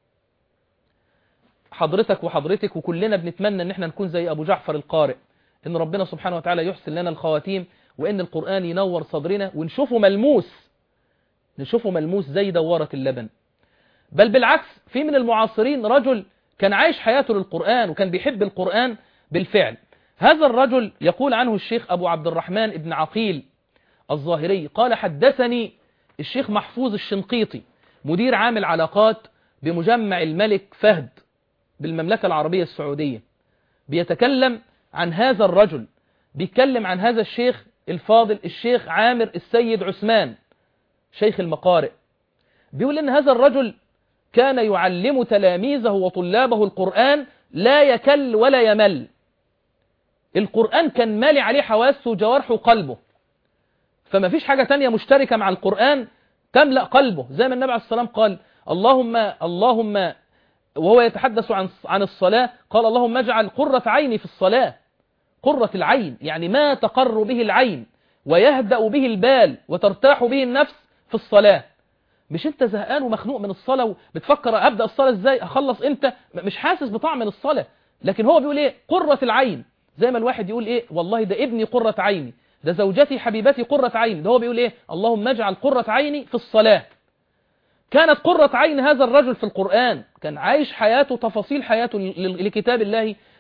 حضرتك وحضرتك وكلنا بنتمنى ان احنا نكون زي ابو جعفر القارئ ان ربنا سبحانه وتعالى يحسن لنا الخواتيم وان القرآن ينور صدرنا ونشوفه ملموس نشوفه ملموس زي دوارة اللبن بل بالعكس في من المعاصرين رجل كان عايش حياته للقرآن وكان بيحب القرآن بالفعل هذا الرجل يقول عنه الشيخ أبو عبد الرحمن ابن عقيل الظاهري قال حدثني الشيخ محفوظ الشنقيطي مدير عام العلاقات بمجمع الملك فهد بالمملكة العربية السعودية بيتكلم عن هذا الرجل بيتكلم عن هذا الشيخ الفاضل الشيخ عامر السيد عثمان شيخ المقارئ بيقول ان هذا الرجل كان يعلم تلاميذه وطلابه القرآن لا يكل ولا يمل القرآن كان مالي عليه حواسه وجوارحه وقلبه فما فيش حاجة تانية مشتركة مع القرآن تملأ قلبه زي ما النبي عليه الصلاة والسلام قال اللهم اللهم وهو يتحدث عن عن الصلاة قال اللهم اجعل قرة عيني في الصلاة قرة العين يعني ما تقر به العين ويهدأ به البال وترتاح به النفس في الصلاة مش انت زهقان ومخنوق من الصلاة بتفكر ابدأ الصلاة ازاي اخلص امتى مش حاسس بطعم الصلاة لكن هو بيقول ايه قرة العين زي ما الواحد يقول ايه والله ده ابني قرة عيني ده زوجتي حبيبتي قرة عيني ده هو بيقول ايه اللهم اجعل قرة عيني في الصلاة كانت قرة عين هذا الرجل في القرآن كان عايش حياته تفاصيل حياته لكتاب الله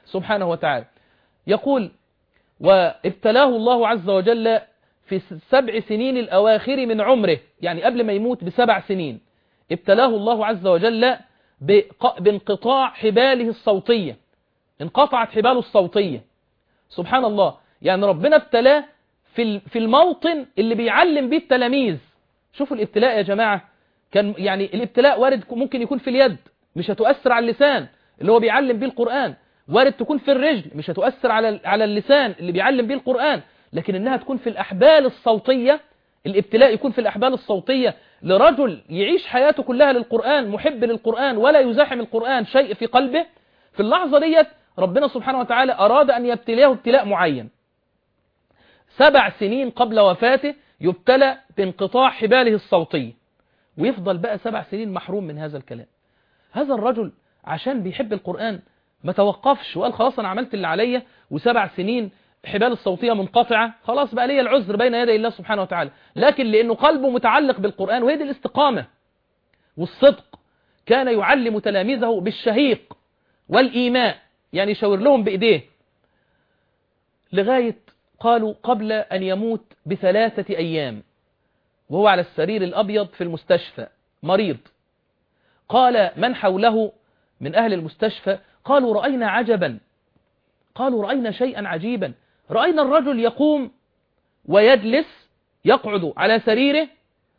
سبحانه وتعالى يقول وابتلاه الله عز وجل في السبع سنين الأواخر من عمره يعني قبل ما يموت بسبع سنين ابتلاه الله عز وجل بق- بانقطاع حباله الصوتية انقطعت حباله الصوتية سبحان الله يعني ربنا ابتلاه في ال- في الموطن اللي بيعلم بيه التلاميذ شوفوا الابتلاء يا جماعة كان يعني الابتلاء وارد ممكن يكون في اليد مش هتؤثر على اللسان اللي هو بيعلم بيه القرآن وارد تكون في الرجل مش هتؤثر على على اللسان اللي بيعلم بيه القرآن لكن انها تكون في الأحبال الصوتية الابتلاء يكون في الأحبال الصوتية لرجل يعيش حياته كلها للقرآن محب للقرآن ولا يزاحم القرآن شيء في قلبه في اللحظة ديت ربنا سبحانه وتعالى أراد أن يبتليه ابتلاء معين سبع سنين قبل وفاته يبتلى بانقطاع حباله الصوتية ويفضل بقى سبع سنين محروم من هذا الكلام هذا الرجل عشان بيحب القرآن ما توقفش وقال خلاص أنا عملت اللي عليا وسبع سنين حبال الصوتية منقطعة خلاص بقى لي العذر بين يدي الله سبحانه وتعالى لكن لأنه قلبه متعلق بالقرآن وهي دي الاستقامة والصدق كان يعلم تلاميذه بالشهيق والإيماء يعني يشاور لهم بإيديه لغاية قالوا قبل أن يموت بثلاثة أيام وهو على السرير الأبيض في المستشفى مريض قال من حوله من أهل المستشفى قالوا رأينا عجبا قالوا رأينا شيئا عجيبا رأينا الرجل يقوم ويجلس يقعد على سريره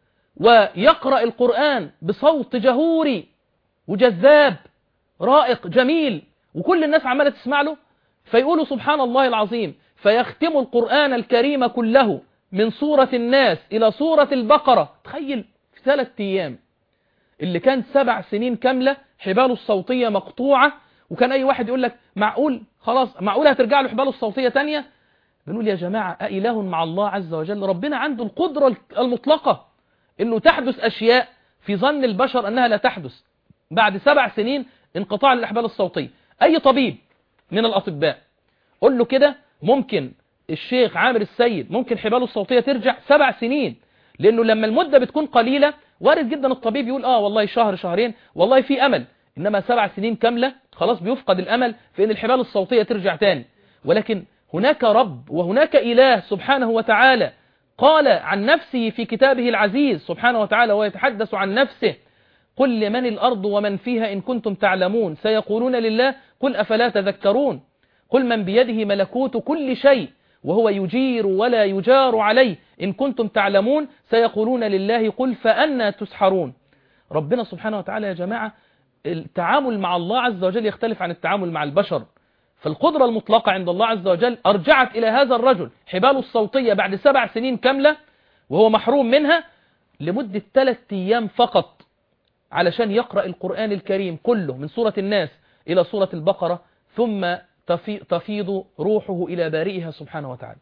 ويقرأ القرآن بصوت جهوري وجذاب رائق جميل وكل الناس عمالة تسمع له فيقولوا سبحان الله العظيم فيختم القرآن الكريم كله من سورة الناس إلى سورة البقرة تخيل في ثلاثة أيام اللي كان سبع سنين كاملة حباله الصوتية مقطوعة وكان أي واحد يقول لك معقول خلاص معقول هترجع له حباله الصوتية تانية بنقول يا جماعة أإله مع الله عز وجل ربنا عنده القدرة المطلقة إنه تحدث أشياء في ظن البشر أنها لا تحدث بعد سبع سنين انقطاع الأحبال الصوتية أي طبيب من الأطباء قل له كده ممكن الشيخ عامر السيد ممكن حباله الصوتية ترجع سبع سنين لأنه لما المدة بتكون قليلة وارد جدا الطبيب يقول آه والله شهر شهرين والله في أمل إنما سبع سنين كاملة خلاص بيفقد الأمل في أن الحبال الصوتية ترجع تاني ولكن هناك رب وهناك إله سبحانه وتعالى قال عن نفسه في كتابه العزيز سبحانه وتعالى ويتحدث عن نفسه قل لمن الأرض ومن فيها إن كنتم تعلمون سيقولون لله قل أفلا تذكرون قل من بيده ملكوت كل شيء وهو يجير ولا يجار عليه إن كنتم تعلمون سيقولون لله قل فأنا تسحرون ربنا سبحانه وتعالى يا جماعة التعامل مع الله عز وجل يختلف عن التعامل مع البشر فالقدرة المطلقة عند الله عز وجل أرجعت إلى هذا الرجل حباله الصوتية بعد سبع سنين كاملة وهو محروم منها لمدة ثلاثة أيام فقط علشان يقرأ القرآن الكريم كله من سورة الناس إلى سورة البقرة ثم تفيض روحه إلى بارئها سبحانه وتعالى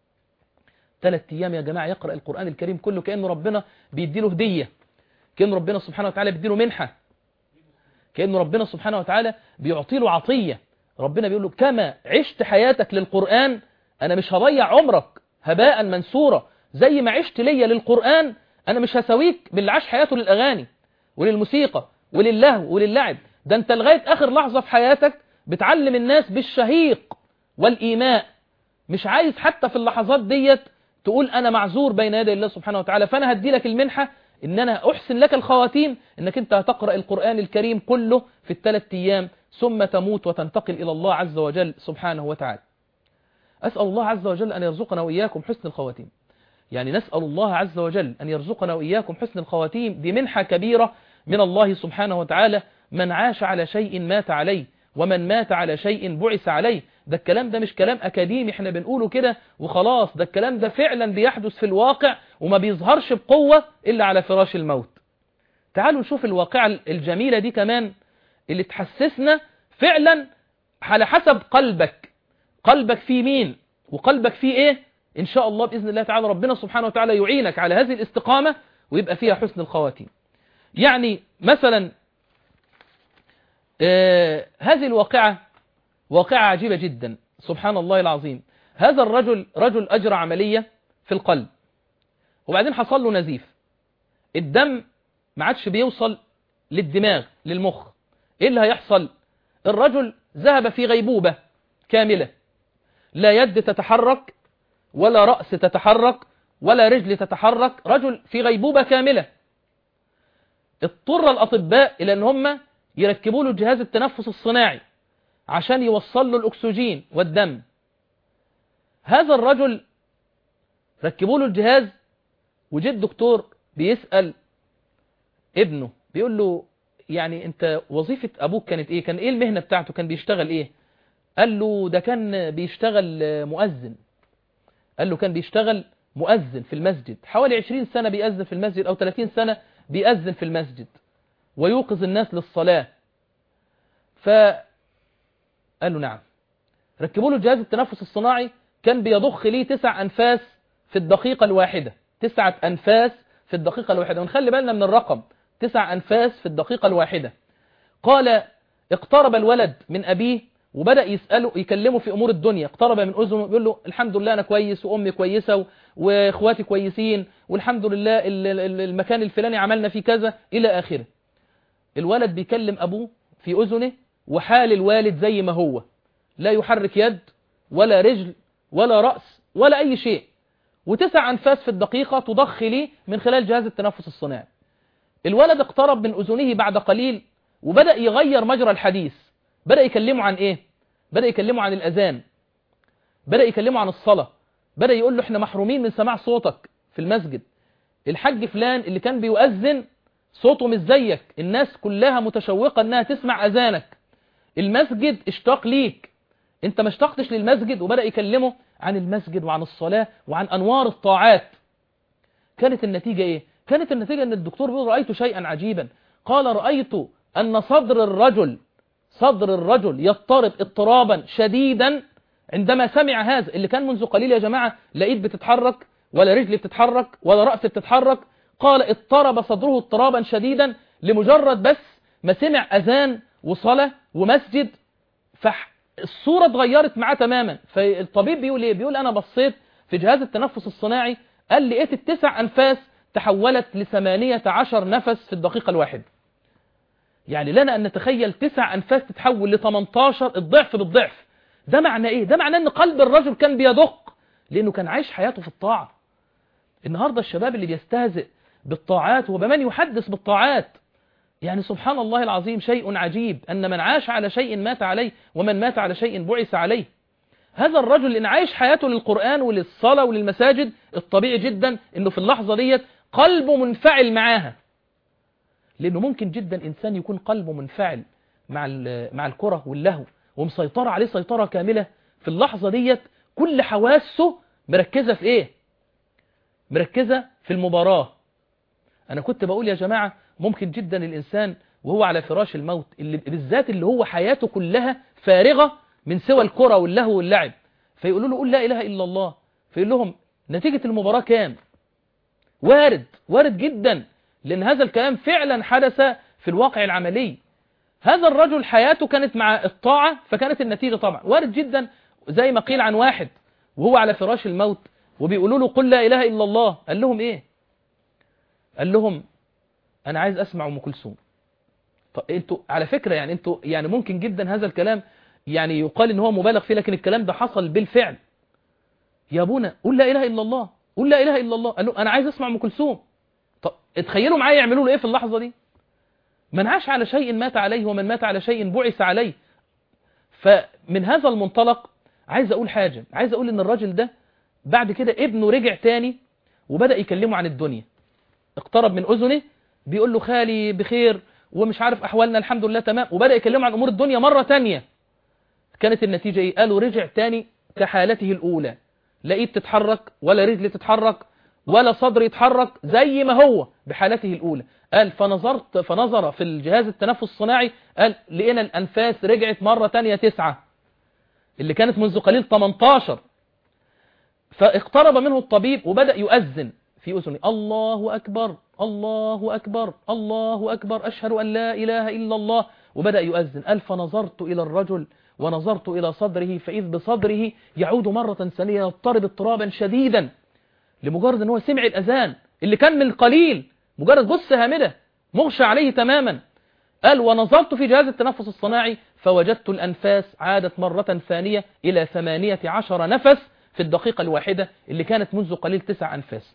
ثلاث أيام يا جماعة يقرأ القرآن الكريم كله كأن ربنا بيديله هدية كأن ربنا سبحانه وتعالى بيديله منحة كأن ربنا سبحانه وتعالى بيعطي له عطية ربنا بيقول له كما عشت حياتك للقرآن أنا مش هضيع عمرك هباء منثورا زي ما عشت ليا للقرآن أنا مش هسويك باللي عاش حياته للأغاني وللموسيقى وللهو وللعب ده أنت لغاية آخر لحظة في حياتك بتعلم الناس بالشهيق والإيماء مش عايز حتى في اللحظات ديت تقول أنا معذور بين يدي الله سبحانه وتعالى فأنا هدي لك المنحة إن أنا أحسن لك الخواتيم إنك أنت هتقرأ القرآن الكريم كله في الثلاث أيام ثم تموت وتنتقل إلى الله عز وجل سبحانه وتعالى أسأل الله عز وجل أن يرزقنا وإياكم حسن الخواتيم يعني نسأل الله عز وجل أن يرزقنا وإياكم حسن الخواتيم دي منحة كبيرة من الله سبحانه وتعالى من عاش على شيء مات عليه ومن مات على شيء بعث عليه ده الكلام ده مش كلام أكاديمي احنا بنقوله كده وخلاص ده الكلام ده فعلا بيحدث في الواقع وما بيظهرش بقوة إلا على فراش الموت تعالوا نشوف الواقعة الجميلة دي كمان اللي تحسسنا فعلا على حسب قلبك قلبك فيه مين وقلبك فيه ايه ان شاء الله بإذن الله تعالى ربنا سبحانه وتعالى يعينك على هذه الاستقامة ويبقى فيها حسن الخواتيم يعني مثلا آه هذه الواقعة واقعة عجيبة جدا سبحان الله العظيم هذا الرجل رجل أجرى عملية في القلب وبعدين حصل له نزيف الدم ما عادش بيوصل للدماغ للمخ ايه اللي هيحصل الرجل ذهب في غيبوبة كاملة لا يد تتحرك ولا رأس تتحرك ولا رجل تتحرك رجل في غيبوبة كاملة اضطر الأطباء إلى أن هم يركبوا له جهاز التنفس الصناعي عشان يوصل له الأكسجين والدم هذا الرجل ركبوا له الجهاز وجد الدكتور بيسأل ابنه بيقول له يعني انت وظيفة ابوك كانت ايه كان ايه المهنة بتاعته كان بيشتغل ايه قال له ده كان بيشتغل مؤذن قال له كان بيشتغل مؤذن في المسجد حوالي 20 سنة بيأذن في المسجد او 30 سنة بيأذن في المسجد ويوقظ الناس للصلاة فقال له نعم ركبوا له جهاز التنفس الصناعي كان بيضخ ليه تسع أنفاس في الدقيقة الواحدة تسعة أنفاس في الدقيقة الواحدة ونخلي بالنا من الرقم تسع أنفاس في الدقيقة الواحدة قال اقترب الولد من أبيه وبدأ يسأله يكلمه في أمور الدنيا اقترب من أذنه يقول له الحمد لله أنا كويس وأمي كويسة وإخواتي كويسين والحمد لله المكان الفلاني عملنا فيه كذا إلى آخره الولد بيكلم أبوه في أذنه وحال الوالد زي ما هو لا يحرك يد ولا رجل ولا رأس ولا أي شيء وتسع أنفاس في الدقيقة تضخ لي من خلال جهاز التنفس الصناعي الولد اقترب من أذنه بعد قليل وبدأ يغير مجرى الحديث بدأ يكلمه عن إيه بدأ يكلمه عن الأذان بدأ يكلمه عن الصلاة بدأ يقول له احنا محرومين من سماع صوتك في المسجد الحاج فلان اللي كان بيؤذن صوته مش زيك الناس كلها متشوقة انها تسمع أذانك المسجد اشتاق ليك انت ما اشتقتش للمسجد وبدأ يكلمه عن المسجد وعن الصلاة وعن أنوار الطاعات كانت النتيجة ايه كانت النتيجة ان الدكتور بيقول رأيت شيئا عجيبا قال رأيت أن صدر الرجل صدر الرجل يضطرب اضطرابا شديدا عندما سمع هذا اللي كان منذ قليل يا جماعة لا ايد بتتحرك ولا رجل بتتحرك ولا رأس بتتحرك قال اضطرب صدره اضطرابا شديدا لمجرد بس ما سمع أذان وصلاة ومسجد فالصورة اتغيرت معاه تماما فالطبيب بيقول ايه بيقول انا بصيت في جهاز التنفس الصناعي قال لي لقيت التسع أنفاس تحولت لثمانية عشر نفس في الدقيقة الواحدة يعني لنا أن نتخيل تسع أنفاس تتحول ل 18 الضعف بالضعف ده معنى إيه؟ ده معنى أن قلب الرجل كان بيدق لأنه كان عايش حياته في الطاعة النهاردة الشباب اللي بيستهزئ بالطاعات وبمن يحدث بالطاعات يعني سبحان الله العظيم شيء عجيب أن من عاش على شيء مات عليه ومن مات على شيء بعث عليه هذا الرجل إن عايش حياته للقرآن وللصلاة وللمساجد الطبيعي جدا أنه في اللحظة ديت قلبه منفعل معاها لأنه ممكن جدا إنسان يكون قلبه منفعل مع مع الكرة واللهو ومسيطرة عليه سيطرة كاملة في اللحظة ديت كل حواسه مركزة في إيه مركزة في المباراة أنا كنت بقول يا جماعة ممكن جدا الإنسان وهو على فراش الموت اللي بالذات اللي هو حياته كلها فارغة من سوى الكرة واللهو واللعب فيقولوا له قول لا إله إلا الله فيقول لهم نتيجة المباراة كام وارد وارد جدا لأن هذا الكلام فعلا حدث في الواقع العملي هذا الرجل حياته كانت مع الطاعة فكانت النتيجة طبعا وارد جدا زي ما قيل عن واحد وهو على فراش الموت وبيقولوا له قل لا إله إلا الله قال لهم إيه قال لهم أنا عايز أسمع أم كلثوم طب انتوا على فكرة يعني انتوا يعني ممكن جدا هذا الكلام يعني يقال ان هو مبالغ فيه لكن الكلام ده حصل بالفعل يا ابونا قول لا اله الا الله قول لا اله الا الله قال له انا عايز اسمع ام كلثوم طب اتخيلوا معايا يعملوا له ايه في اللحظه دي من عاش على شيء مات عليه ومن مات على شيء بعث عليه فمن هذا المنطلق عايز اقول حاجه عايز اقول ان الراجل ده بعد كده ابنه رجع تاني وبدا يكلمه عن الدنيا اقترب من اذنه بيقول له خالي بخير ومش عارف احوالنا الحمد لله تمام وبدا يكلمه عن امور الدنيا مره تانية كانت النتيجه ايه قالوا رجع تاني كحالته الاولى لا ايد تتحرك ولا رجل تتحرك ولا صدر يتحرك زي ما هو بحالته الأولى قال فنظرت فنظر في الجهاز التنفس الصناعي قال لقينا الأنفاس رجعت مرة تانية تسعة اللي كانت منذ قليل 18 فاقترب منه الطبيب وبدأ يؤذن في أذنه الله أكبر الله أكبر الله أكبر أشهد أن لا إله إلا الله وبدأ يؤذن قال فنظرت إلى الرجل ونظرت إلى صدره فإذ بصدره يعود مرة ثانية يضطرب اضطرابا شديدا لمجرد ان هو سمع الأذان اللي كان من القليل مجرد بص هامدة مغشى عليه تماما قال ونظرت في جهاز التنفس الصناعي فوجدت الأنفاس عادت مرة ثانية إلى ثمانية عشر نفس في الدقيقة الواحدة اللي كانت منذ قليل تسع أنفاس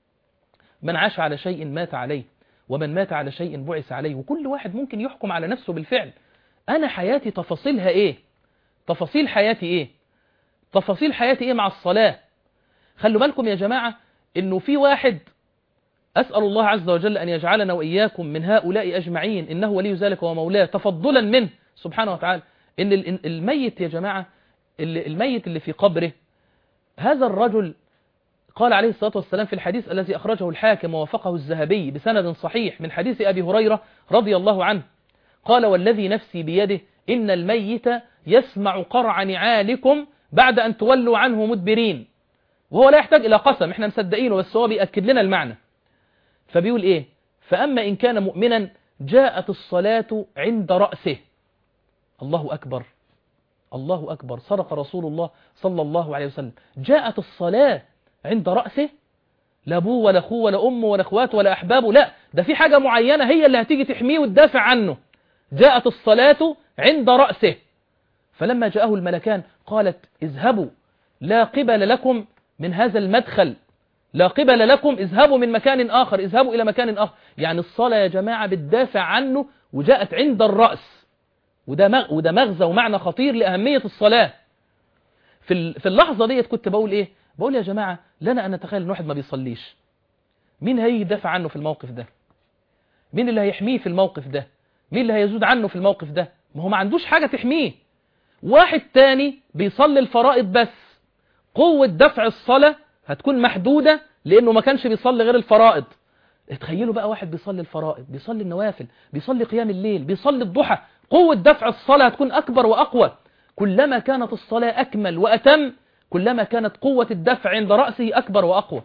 من عاش على شيء مات عليه ومن مات على شيء بعث عليه وكل واحد ممكن يحكم على نفسه بالفعل أنا حياتي تفاصيلها إيه تفاصيل حياتي إيه تفاصيل حياتي إيه مع الصلاة خلوا بالكم يا جماعة إنه في واحد أسأل الله عز وجل أن يجعلنا وإياكم من هؤلاء أجمعين إنه ولي ذلك ومولاه تفضلا منه سبحانه وتعالى إن الميت يا جماعة الميت اللي في قبره هذا الرجل قال عليه الصلاة والسلام في الحديث الذي أخرجه الحاكم ووافقه الذهبي بسند صحيح من حديث أبي هريرة رضي الله عنه قال والذي نفسي بيده إن الميت يسمع قرع نعالكم بعد أن تولوا عنه مدبرين وهو لا يحتاج إلى قسم احنا مصدقينه بس هو بيأكد لنا المعنى فبيقول إيه فأما إن كان مؤمنا جاءت الصلاة عند رأسه الله أكبر الله أكبر صدق رسول الله صلى الله عليه وسلم جاءت الصلاة عند رأسه لا أبوه ولا أخوه ولا أمه ولا أخواته ولا أحبابه لا ده في حاجة معينة هي اللي هتيجي تحميه وتدافع عنه جاءت الصلاة عند رأسه فلما جاءه الملكان قالت اذهبوا لا قبل لكم من هذا المدخل لا قبل لكم اذهبوا من مكان آخر اذهبوا إلى مكان آخر يعني الصلاة يا جماعة بتدافع عنه وجاءت عند الرأس وده وده مغزى ومعنى خطير لأهمية الصلاة في في اللحظة ديت كنت بقول إيه بقول يا جماعة لنا أن نتخيل أن واحد ما بيصليش مين هيجي يدافع عنه في الموقف ده مين اللي هيحميه في الموقف ده مين اللي هيزود عنه في الموقف ده ما هو ما عندوش حاجة تحميه واحد تاني بيصلي الفرائض بس قوة دفع الصلاة هتكون محدودة لأنه ما كانش بيصلي غير الفرائض تخيلوا بقى واحد بيصلي الفرائض بيصلي النوافل بيصلي قيام الليل بيصلي الضحى قوة دفع الصلاة هتكون أكبر وأقوى كلما كانت الصلاة أكمل وأتم كلما كانت قوة الدفع عند رأسه أكبر وأقوى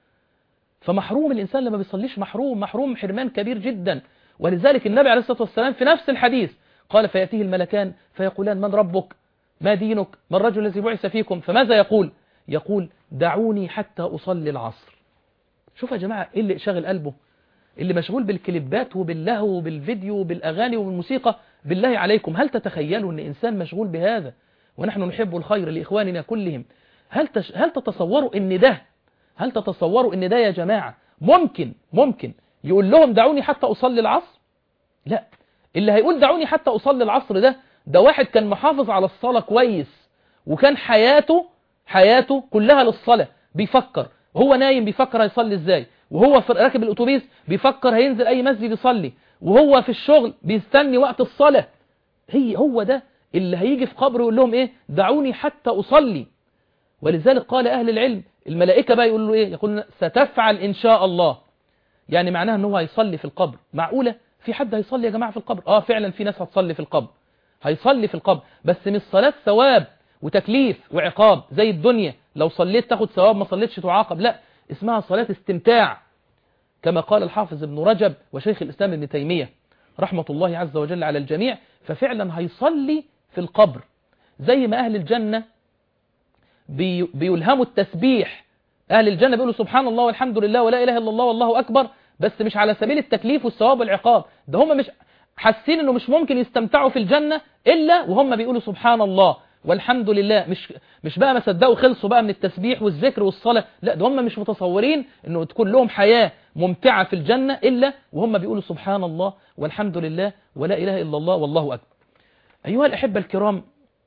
فمحروم الإنسان لما بيصليش محروم محروم حرمان كبير جدا ولذلك النبي عليه الصلاة والسلام في نفس الحديث قال فيأتيه الملكان فيقولان من ربك ما دينك ما الرجل الذي بعث فيكم فماذا يقول يقول دعوني حتى أصلي العصر شوف يا جماعة إيه اللي شاغل قلبه اللي مشغول بالكليبات وباللهو وبالفيديو وبالأغاني وبالموسيقى بالله عليكم هل تتخيلوا أن إنسان مشغول بهذا ونحن نحب الخير لإخواننا كلهم هل, تش... هل تتصوروا أن ده هل تتصوروا أن ده يا جماعة ممكن ممكن يقول لهم دعوني حتى أصلي العصر لا اللي هيقول دعوني حتى أصلي العصر ده ده واحد كان محافظ على الصلاة كويس وكان حياته حياته كلها للصلاة بيفكر هو نايم بيفكر هيصلي ازاي وهو في راكب الاتوبيس بيفكر هينزل اي مسجد يصلي وهو في الشغل بيستني وقت الصلاة هي هو ده اللي هيجي في قبره يقول لهم ايه دعوني حتى اصلي ولذلك قال اهل العلم الملائكة بقى يقول له ايه يقول ستفعل ان شاء الله يعني معناها ان هو هيصلي في القبر معقولة في حد هيصلي يا جماعة في القبر اه فعلا في ناس هتصلي في القبر هيصلي في القبر بس مش صلاة ثواب وتكليف وعقاب زي الدنيا لو صليت تاخد ثواب ما صليتش تعاقب لا اسمها صلاة استمتاع كما قال الحافظ ابن رجب وشيخ الإسلام ابن تيمية رحمة الله عز وجل على الجميع ففعلا هيصلي في القبر زي ما أهل الجنة بي بيلهموا التسبيح أهل الجنة بيقولوا سبحان الله والحمد لله ولا إله إلا الله والله أكبر بس مش على سبيل التكليف والثواب والعقاب ده هم مش حاسين انه مش ممكن يستمتعوا في الجنة إلا وهم بيقولوا سبحان الله والحمد لله مش مش بقى ما صدقوا خلصوا بقى من التسبيح والذكر والصلاة لا ده هم مش متصورين انه تكون لهم حياة ممتعة في الجنة إلا وهم بيقولوا سبحان الله والحمد لله ولا إله إلا الله والله أكبر أيها الأحبة الكرام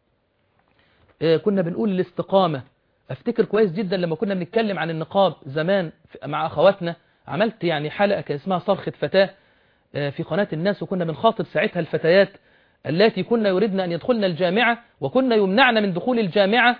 آه كنا بنقول الاستقامة أفتكر كويس جدا لما كنا بنتكلم عن النقاب زمان مع أخواتنا عملت يعني حلقة كان اسمها صرخة فتاة آه في قناة الناس وكنا بنخاطب ساعتها الفتيات التي كنا يريدن أن يدخلن الجامعة وكنا يمنعن من دخول الجامعة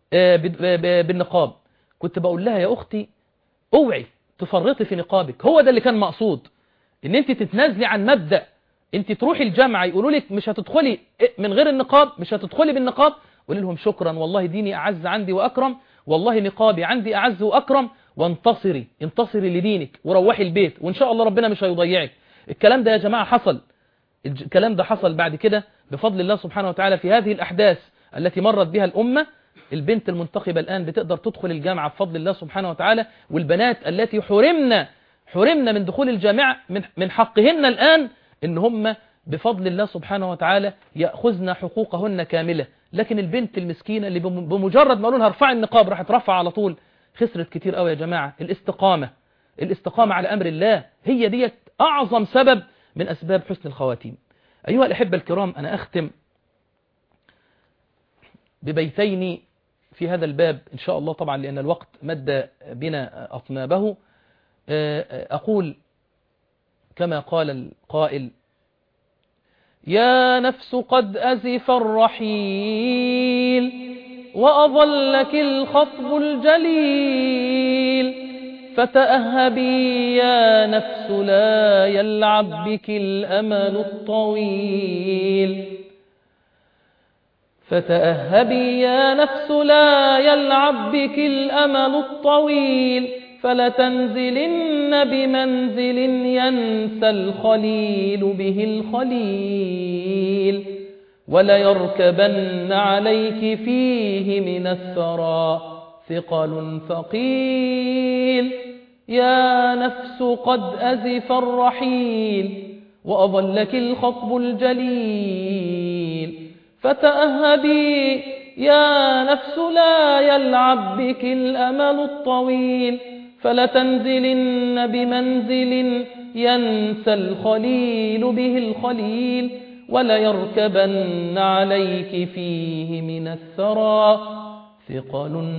بالنقاب كنت بقول لها يا أختي اوعي تفرطي في نقابك هو ده اللي كان مقصود ان انت تتنازلي عن مبدأ انت تروحي الجامعة يقولوا لك مش هتدخلي من غير النقاب مش هتدخلي بالنقاب قولي لهم شكرا والله ديني أعز عندي وأكرم والله نقابي عندي أعز وأكرم وانتصري انتصري لدينك وروحي البيت وإن شاء الله ربنا مش هيضيعك الكلام ده يا جماعة حصل الكلام ده حصل بعد كده بفضل الله سبحانه وتعالى في هذه الأحداث التي مرت بها الأمة البنت المنتخبة الآن بتقدر تدخل الجامعة بفضل الله سبحانه وتعالى والبنات التي حرمنا حرمنا من دخول الجامعة من, من حقهن الآن ان هم بفضل الله سبحانه وتعالى يأخذن حقوقهن كاملة لكن البنت المسكينة اللي بم- بمجرد ما قالوا لها ارفعي النقاب راحت رفع على طول خسرت كتير قوي يا جماعة الاستقامة الاستقامة على أمر الله هي ديت أعظم سبب من أسباب حسن الخواتيم أيها الأحبة الكرام أنا أختم ببيتين في هذا الباب إن شاء الله طبعا لأن الوقت مد بنا أطنابه أقول كما قال القائل يا نفس قد أزف الرحيل وأظلك الخطب الجليل فتأهبي يا نفس لا يلعب بك الأمل الطويل فتأهبي يا نفس لا يلعب بك الأمل الطويل فلتنزلن بمنزل ينسى الخليل به الخليل وليركبن عليك فيه من الثرى ثقل ثقيل يا نفس قد أزف الرحيل وأظلك الخطب الجليل فتأهبي يا نفس لا يلعب بك الأمل الطويل فلتنزلن بمنزل ينسى الخليل به الخليل وليركبن عليك فيه من الثرى ثقل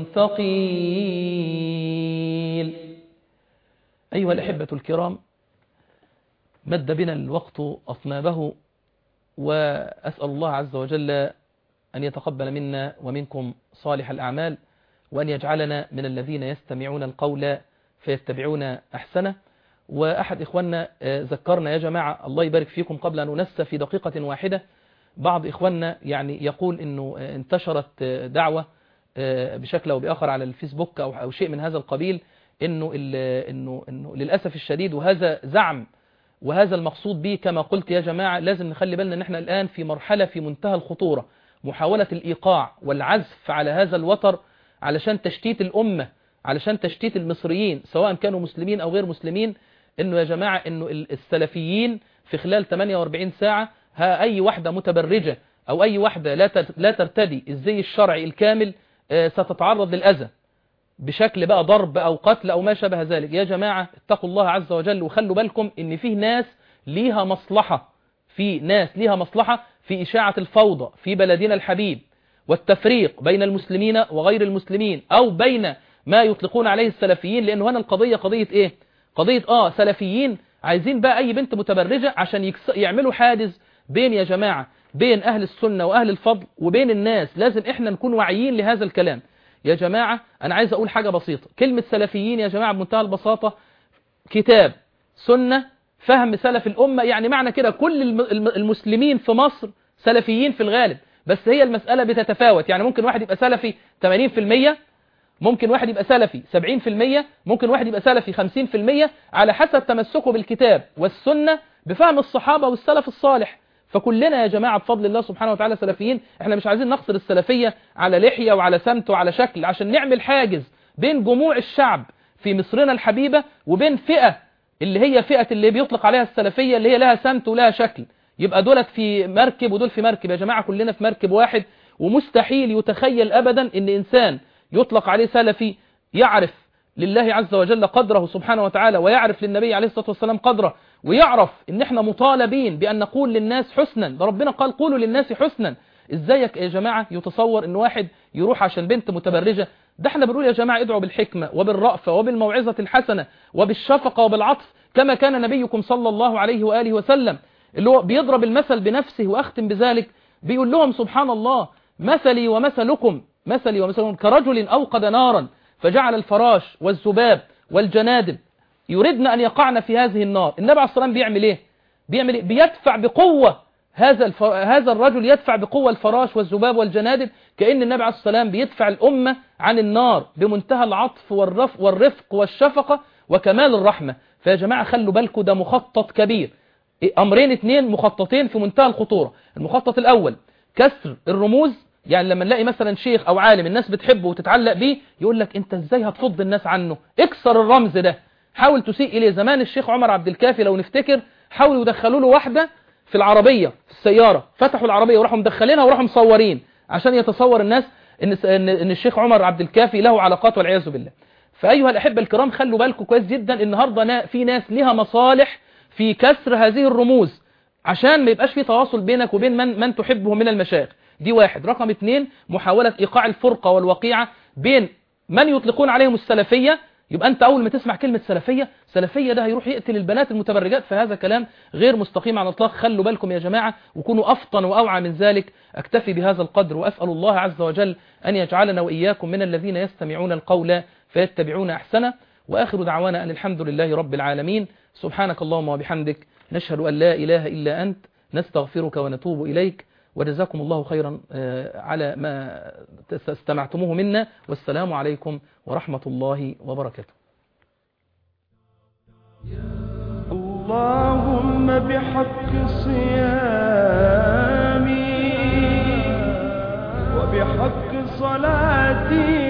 ثقيل أيها الأحبة الكرام مد بنا الوقت أصنابه وأسأل الله عز وجل أن يتقبل منا ومنكم صالح الأعمال وأن يجعلنا من الذين يستمعون القول فيتبعون أحسنه وأحد إخواننا ذكرنا يا جماعة الله يبارك فيكم قبل أن ننسى في دقيقة واحدة بعض إخواننا يعني يقول أنه انتشرت دعوة بشكل أو بآخر على الفيسبوك أو أو شيء من هذا القبيل إنه إنه إنه للأسف الشديد وهذا زعم وهذا المقصود به كما قلت يا جماعة لازم نخلي بالنا ان احنا الآن في مرحلة في منتهى الخطورة محاولة الإيقاع والعزف على هذا الوتر علشان تشتيت الأمة علشان تشتيت المصريين سواء كانوا مسلمين أو غير مسلمين انه يا جماعة انه السلفيين في خلال 48 ساعة ها أي واحدة متبرجة أو أي واحدة لا لا ترتدي الزي الشرعي الكامل ستتعرض للأذى بشكل بقى ضرب أو قتل أو ما شابه ذلك يا جماعة اتقوا الله عز وجل وخلوا بالكم ان فيه ناس ليها مصلحة في ناس ليها مصلحة في إشاعة الفوضى في بلدنا الحبيب والتفريق بين المسلمين وغير المسلمين أو بين ما يطلقون عليه السلفيين لأنه هنا القضية قضية إيه قضية آه سلفيين عايزين بقى أي بنت متبرجة عشان يكس... يعملوا حادث بين يا جماعة بين أهل السنة وأهل الفضل وبين الناس لازم إحنا نكون واعيين لهذا الكلام يا جماعة أنا عايز أقول حاجة بسيطة كلمة سلفيين يا جماعة بمنتهى البساطة كتاب سنة فهم سلف الأمة يعني معنى كده كل المسلمين في مصر سلفيين في الغالب بس هي المسألة بتتفاوت يعني ممكن واحد يبقى سلفي 80% ممكن واحد يبقى سلفي 70% ممكن واحد يبقى سلفي 50% على حسب تمسكه بالكتاب والسنة بفهم الصحابة والسلف الصالح فكلنا يا جماعة بفضل الله سبحانه وتعالى سلفيين احنا مش عايزين نقصر السلفية على لحية وعلى سمت وعلى شكل عشان نعمل حاجز بين جموع الشعب في مصرنا الحبيبة وبين فئة اللي هي فئة اللي بيطلق عليها السلفية اللي هي لها سمت ولها شكل يبقى دولت في مركب ودول في مركب يا جماعة كلنا في مركب واحد ومستحيل يتخيل أبدا ان إنسان يطلق عليه سلفي يعرف لله عز وجل قدره سبحانه وتعالى ويعرف للنبي عليه الصلاة والسلام قدره ويعرف ان احنا مطالبين بأن نقول للناس حسنا ده ربنا قال قولوا للناس حسنا ازيك يا جماعة يتصور ان واحد يروح عشان بنت متبرجة ده احنا بنقول يا جماعة ادعوا بالحكمة وبالرأفة وبالموعظة الحسنة وبالشفقة وبالعطف كما كان نبيكم صلى الله عليه وآله وسلم اللي هو بيضرب المثل بنفسه وأختم بذلك بيقول لهم سبحان الله مثلي ومثلكم مثلي ومثلكم كرجل أوقد نارا فجعل الفراش والذباب والجنادب يريدن أن يقعن في هذه النار النبي عليه الصلاة والسلام بيعمل إيه بيعمل إيه بيدفع بقوة هذا الف... هذا الرجل يدفع بقوة الفراش والذباب والجنادب كأن النبي عليه الصلاة والسلام بيدفع الأمة عن النار بمنتهى العطف والرف... والرفق والشفقة وكمال الرحمة فيا جماعة خلوا بالكم ده مخطط كبير أمرين اتنين مخططين في منتهى الخطورة المخطط الأول كسر الرموز يعني لما نلاقي مثلا شيخ أو عالم الناس بتحبه وتتعلق بيه يقول لك أنت إزاي هتفض الناس عنه اكسر الرمز ده حاول تسيء إليه زمان الشيخ عمر عبد الكافي لو نفتكر حاولوا يدخلوا له واحدة في العربية في السيارة فتحوا العربية وراحوا مدخلينها وراحوا مصورين عشان يتصور الناس ان ان إن الشيخ عمر عبد الكافي له علاقات والعياذ بالله فايها الاحبه الكرام خلوا بالكم كويس جدا النهارده نا- في ناس ليها مصالح في كسر هذه الرموز عشان ما يبقاش في تواصل بينك وبين من من تحبه من المشايخ دي واحد رقم اتنين محاولة ايقاع الفرقة والوقيعة بين من يطلقون عليهم السلفية يبقى انت اول ما تسمع كلمة سلفية سلفية ده هيروح يقتل البنات المتبرجات فهذا كلام غير مستقيم على الاطلاق خلوا بالكم يا جماعة وكونوا افطن واوعى من ذلك اكتفي بهذا القدر واسأل الله عز وجل ان يجعلنا واياكم من الذين يستمعون القول فيتبعون احسنه واخر دعوانا ان الحمد لله رب العالمين سبحانك اللهم وبحمدك نشهد ان لا اله الا انت نستغفرك ونتوب اليك وجزاكم الله خيرا آه، على ما استمعتموه منا والسلام عليكم ورحمة الله وبركاته اللهم بحق صيامي وبحق صلاتي